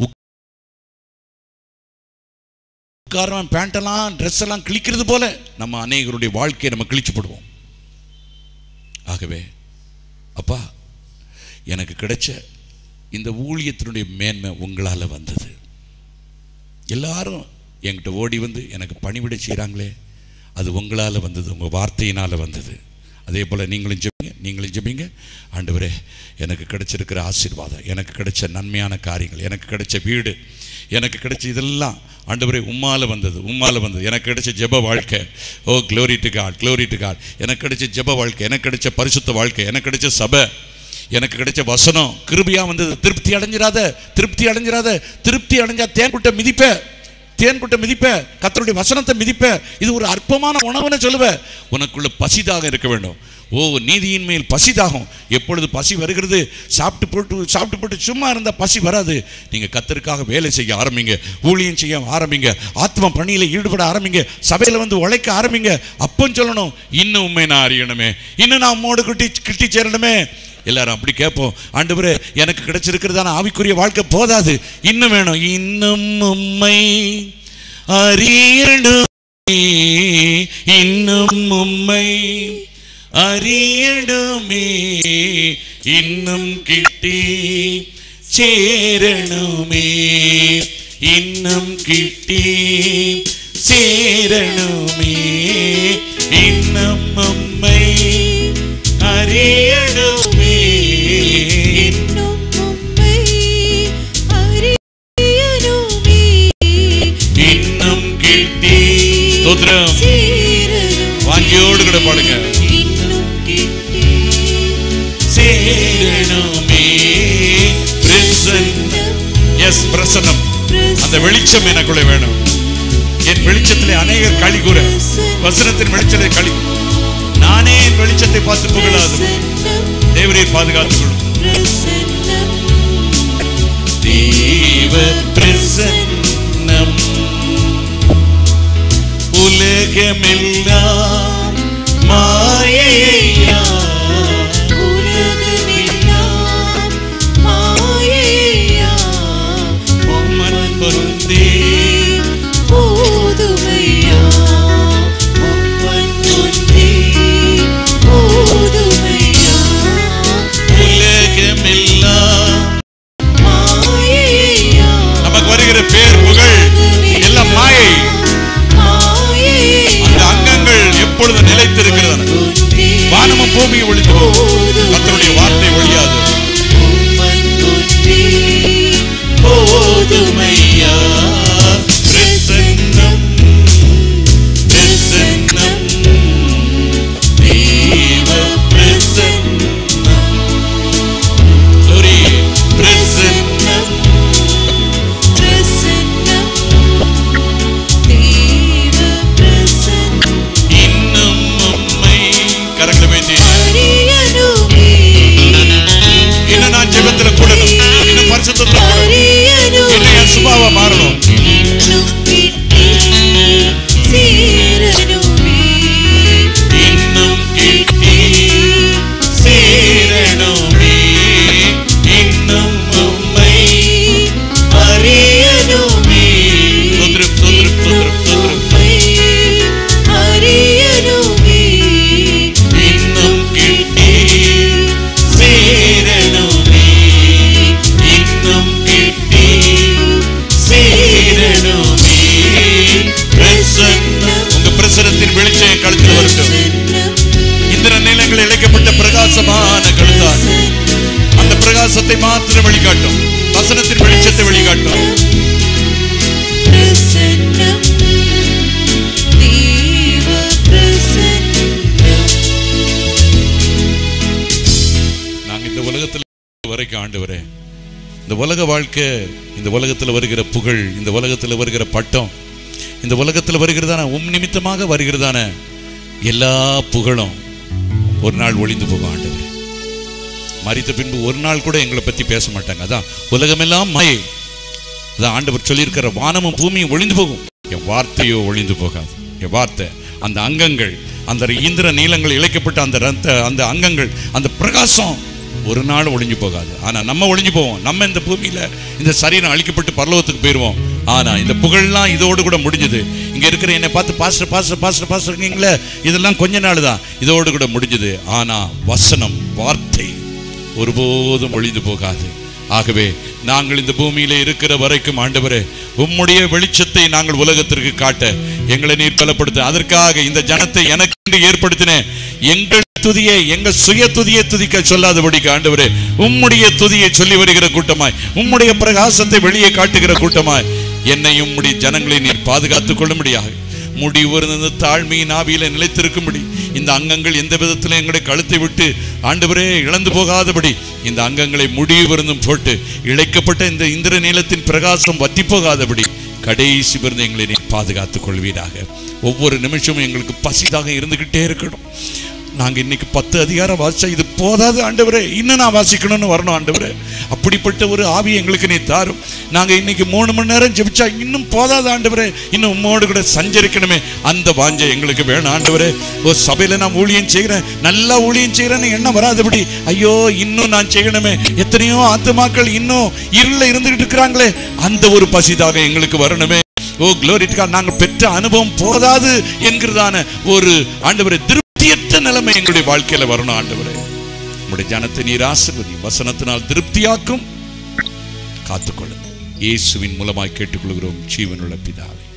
Speaker 1: உட்காரவன் பேண்டெல்லாம் ட்ரெஸ் எல்லாம் கிழிக்கிறது போல நம்ம அநேகருடைய வாழ்க்கையை நம்ம கிழிச்சு போடுவோம் ஆகவே அப்பா எனக்கு கிடைச்ச இந்த ஊழியத்தினுடைய மேன்மை உங்களால் வந்தது எல்லாரும் என்கிட்ட ஓடி வந்து எனக்கு பணிவிடை செய்கிறாங்களே அது உங்களால் வந்தது உங்கள் வார்த்தையினால் வந்தது அதே போல் நீங்களும் ஜெபிங்க நீங்களும் ஜெபிங்க ஆண்டவரே எனக்கு கிடைச்சிருக்கிற ஆசீர்வாதம் எனக்கு கிடைச்ச நன்மையான காரியங்கள் எனக்கு கிடைச்ச வீடு எனக்கு கிடைச்ச இதெல்லாம் ஆண்டவரே உம்மால வந்தது உம்மால வந்தது எனக்கு கிடைச்ச ஜெப வாழ்க்கை oh glory to God glory to God எனக்கு கிடைச்ச ஜெப வாழ்க்கை எனக்கு கிடைச்ச பரிசுத்த வாழ்க்கை எனக்கு கிடைச்ச சபை எனக்கு கிடைச்ச வசனம் கிருபியா வந்தது திருப்தி அடைஞ்சிராத திருப்தி அடைஞ்சிராத திருப்தி அடைஞ்சா தேன் குட்டை மிதிப்ப தேன் குட்டை மிதிப்ப கத்தருடைய வசனத்தை மிதிப்ப இது ஒரு அற்பமான உணவுன்னு சொல்லுவ உனக்குள்ள பசிதாக இருக்க வேண்டும் ஓ நீதியின் மேல் பசிதாகும் எப்பொழுது பசி வருகிறது சாப்பிட்டு போட்டு சாப்பிட்டு போட்டு சும்மா இருந்தால் பசி வராது நீங்கள் கத்தருக்காக வேலை செய்ய ஆரம்பிங்க ஊழியம் செய்ய ஆரம்பிங்க ஆத்ம பணியில் ஈடுபட ஆரம்பிங்க சபையில் வந்து உழைக்க ஆரம்பிங்க அப்பன்னு சொல்லணும் இன்னும் உண்மை நான் அறியணுமே இன்னும் நான் உம்மோடு கிட்டி கிட்டி சேரணுமே எல்லாரும் அப்படி கேட்போம் ஆண்டவரே எனக்கு கிடைச்சிருக்கிறதான ஆவிக்குரிய வாழ்க்கை போதாது இன்னும் வேணும் இன்னும் உம்மை அறியணுமே இன்னும் உம்மை அறியணுமே இன்னும் கிட்டி சேரணுமே இன்னும் கிட்டி சேரணுமே இன்னும் உம்மை அறியணுமே
Speaker 3: இன்னும் உம்மை அறியணுமே
Speaker 1: இன்னும் கிட்டி ஸ்தோத்திரம்
Speaker 3: சேரணும்
Speaker 1: வாஞ்சியோடு கூட பாடுங்க
Speaker 3: இன்னும் கிட்டி
Speaker 1: சேரணுமே பிரசன்னம் எஸ் பிரசன்னம் அந்த வெளிச்சம் எனக்குள்ள வேணும் என் வெளிச்சத்திலே அநேகர் களி கூற வசனத்தின் வெளிச்சத்தை களி நானே என் வெளிச்சத்தை பார்த்து புகழாது
Speaker 3: பிரசன்னம்
Speaker 1: தேவரே பாதுகாத்துக் கொள்ளும்
Speaker 3: பிரசன்னம்
Speaker 1: தேவ பிரசன்னம் உலகமெல்லாம் மாயையா
Speaker 3: உலகமெல்லாம் மாயையா
Speaker 1: உம்மன் பொருந்தே
Speaker 3: போதுமையா உம்மன் ஒன்றே போதுமையா
Speaker 1: உலகமெல்லாம்
Speaker 3: மாயையா
Speaker 1: நமக்கு வருகிற பேர் புகழ் எல்லாம் மாயை
Speaker 3: மாயையா
Speaker 1: அந்த அங்கங்கள் எப்பொழுது நிலைத்திருக்கிறதா
Speaker 3: ஒன்றே
Speaker 1: வானமும் பூமியும் ஒழிந்து போகும். கர்த்தருடைய வார்த்தை ஒழியாது
Speaker 3: உம்மன் ஒன்றே
Speaker 1: போதுமையா பிரசன்னம் பிரசன்னம் தேவ பிரசன்னம் Glory, பிரசன்னம்
Speaker 3: பிரசன்னம் தேவ பிரசன்னம்
Speaker 1: இன்னும் உம்மை கரங்களை வைத்து
Speaker 3: அறியணுமே
Speaker 1: இன்னும் நான் ஜெபத்துல கூடணும் இன்னும் பரிசுத்தத்துல கூடணும்
Speaker 3: அறியணுமே
Speaker 1: இன்னும் என் சுபாவம் மாறணும்
Speaker 3: இன்னும் கிட்டி சேரணுமே
Speaker 1: இன்னும் கிட்டி சேரணுமே இன்னும் உம்மை அறியணுமே சுதந்திரம் சுதந்திரம் சுதந்திரம் சுதந்திரம்
Speaker 3: அறியணுமே
Speaker 1: இன்னும் கிட்டி சேரணுமே இன்னும் கிட்டி சேரணுமே பிரசன்னம் உங்க பிரசனத்தின் வெளிச்சம் என் கழுத்தில் வரட்டும் இந்திர நிலங்கள் இழைக்கப்பட்ட பிரகாசமான கழுத்தார் அந்த பிரகாசத்தை மாத்திரம் வெளிக்காட்டும் வசனத்தின் வெளிச்சத்தை வெளிக்காட்டும்
Speaker 3: பிரசன்னம் தேவ பிரசன்னம்
Speaker 1: நாங்க இந்த உலகத்தில் வரைக்கும் ஆண்டவரே இந்த உலக வாழ்க்கை இந்த உலகத்தில் வருகிற புகழ் இந்த உலகத்தில் வருகிற பட்டம் இந்த உலகத்தில் வருகிறதான உம் நிமித்தமாக வருகிறதான எல்லா புகழும் ஒரு நாள் ஒளிந்து போகும் ஆண்டவர் மறித்த பின்பு ஒரு நாள் கூட எங்களை பற்றி பேச மாட்டாங்க அதான் உலகமெல்லாம் மாயை அதான் ஆண்டவர் சொல்லியிருக்கிற வானமும் பூமியும் ஒளிந்து போகும் என் வார்த்தையோ ஒளிந்து போகாது என் வார்த்தை அந்த அங்கங்கள் அந்த இந்திர நீளங்கள் இழைக்கப்பட்ட அந்த ரத்த அந்த அங்கங்கள் அந்த பிரகாசம் ஒரு நாள் ஒளிஞ்சு போகாது ஆனா நம்ம ஒளிஞ்சு போவோம் நம்ம இந்த பூமியில இந்த சரீரம் அழிக்கப்பட்டு பரலோகத்துக்கு போயிடுவோம் ஆனா இந்த புகழ்லாம் இதோடு கூட முடிஞ்சது இங்க இருக்கிற என்னை பார்த்து பாஸ்டர் பாஸ்டர் பாஸ்டர் பாஸ்டர் இருக்கீங்களே இதெல்லாம் கொஞ்ச நாள் தான் இதோடு கூட முடிஞ்சது ஆனா வசனம் வார்த்தை ஒருபோதும் ஒளிந்து போகாது ஆகவே நாங்கள் இந்த பூமியிலே இருக்கிற வரைக்கும் ஆண்டவரே உம்முடைய வெளிச்சத்தை நாங்கள் உலகத்திற்கு காட்ட எங்களை நீர் பலப்படுத்த அதற்காக இந்த ஜனத்தை எனக்கு ஏற்படுத்தின எங்கள் துதியை எங்கள் சுய துதியை துதிக்க சொல்லாதபடிக்கு ஆண்டவரே உம்முடைய துதியை சொல்லி வருகிற கூட்டமாய் உம்முடைய பிரகாசத்தை வெளியே காட்டுகிற கூட்டமாய் என்னையும் உம்முடைய ஜனங்களை நீர் பாதுகாத்துக் கொள்ளும்படியாக முடிவு இருந்த தாழ்மையின் ஆவியில நிலைத்திருக்கும்படி இந்த அங்கங்கள் எந்த விதத்திலும் எங்களுடைய கழுத்தை விட்டு ஆண்டவரே இழந்து போகாதபடி இந்த அங்கங்களை முடிவு இருந்தும் போட்டு இழைக்கப்பட்ட இந்த இந்திர நீளத்தின் பிரகாசம் வத்தி போகாதபடி கடைசி பிறந்து எங்களை நீ பாதுகாத்துக் கொள்வீராக ஒவ்வொரு நிமிஷமும் எங்களுக்கு பசிதாக இருந்துகிட்டே இருக்கணும் நாங்க இன்னைக்கு பத்து அதிகாரம் வாசிச்சா இது போதாது ஆண்டவரே இன்னும் நான் வாசிக்கணும்னு வரணும் ஆண்டவரே அப்படிப்பட்ட ஒரு ஆவி எங்களுக்கு நீ தாரும் நாங்க இன்னைக்கு மூணு மணி நேரம் ஜெபிச்சா இன்னும் போதாது ஆண்டவரே இன்னும் உம்மோடு கூட சஞ்சரிக்கணுமே அந்த வாஞ்சை எங்களுக்கு வேணும் ஆண்டவரே ஒரு சபையில நான் ஊழியம் செய்கிறேன் நல்லா ஊழியம் செய்கிறேன்னு எண்ணம் வராதபடி ஐயோ இன்னும் நான் செய்யணுமே எத்தனையோ ஆத்துமாக்கள் இன்னும் இருள இருந்துகிட்டு இருக்கிறாங்களே அந்த ஒரு பசிதாக எங்களுக்கு வரணுமே ஓ glory to God நாங்கள் பெற்ற அனுபவம் போதாது என்கிறதான ஒரு ஆண்டவரை திருப்தியற்ற நிலைமை எங்களுடைய வாழ்க்கையில வரணும் ஆண்டவரே உங்களுடைய ஜனத்தை நீர் ஆசிர்வதி வசனத்தினால் திருப்தியாக்கும் காத்துக்கொள்ளுங்க இயேசுவின் மூலமாய் கேட்டுக்கொள்கிறோம் ஜீவனுள்ள பிதாவே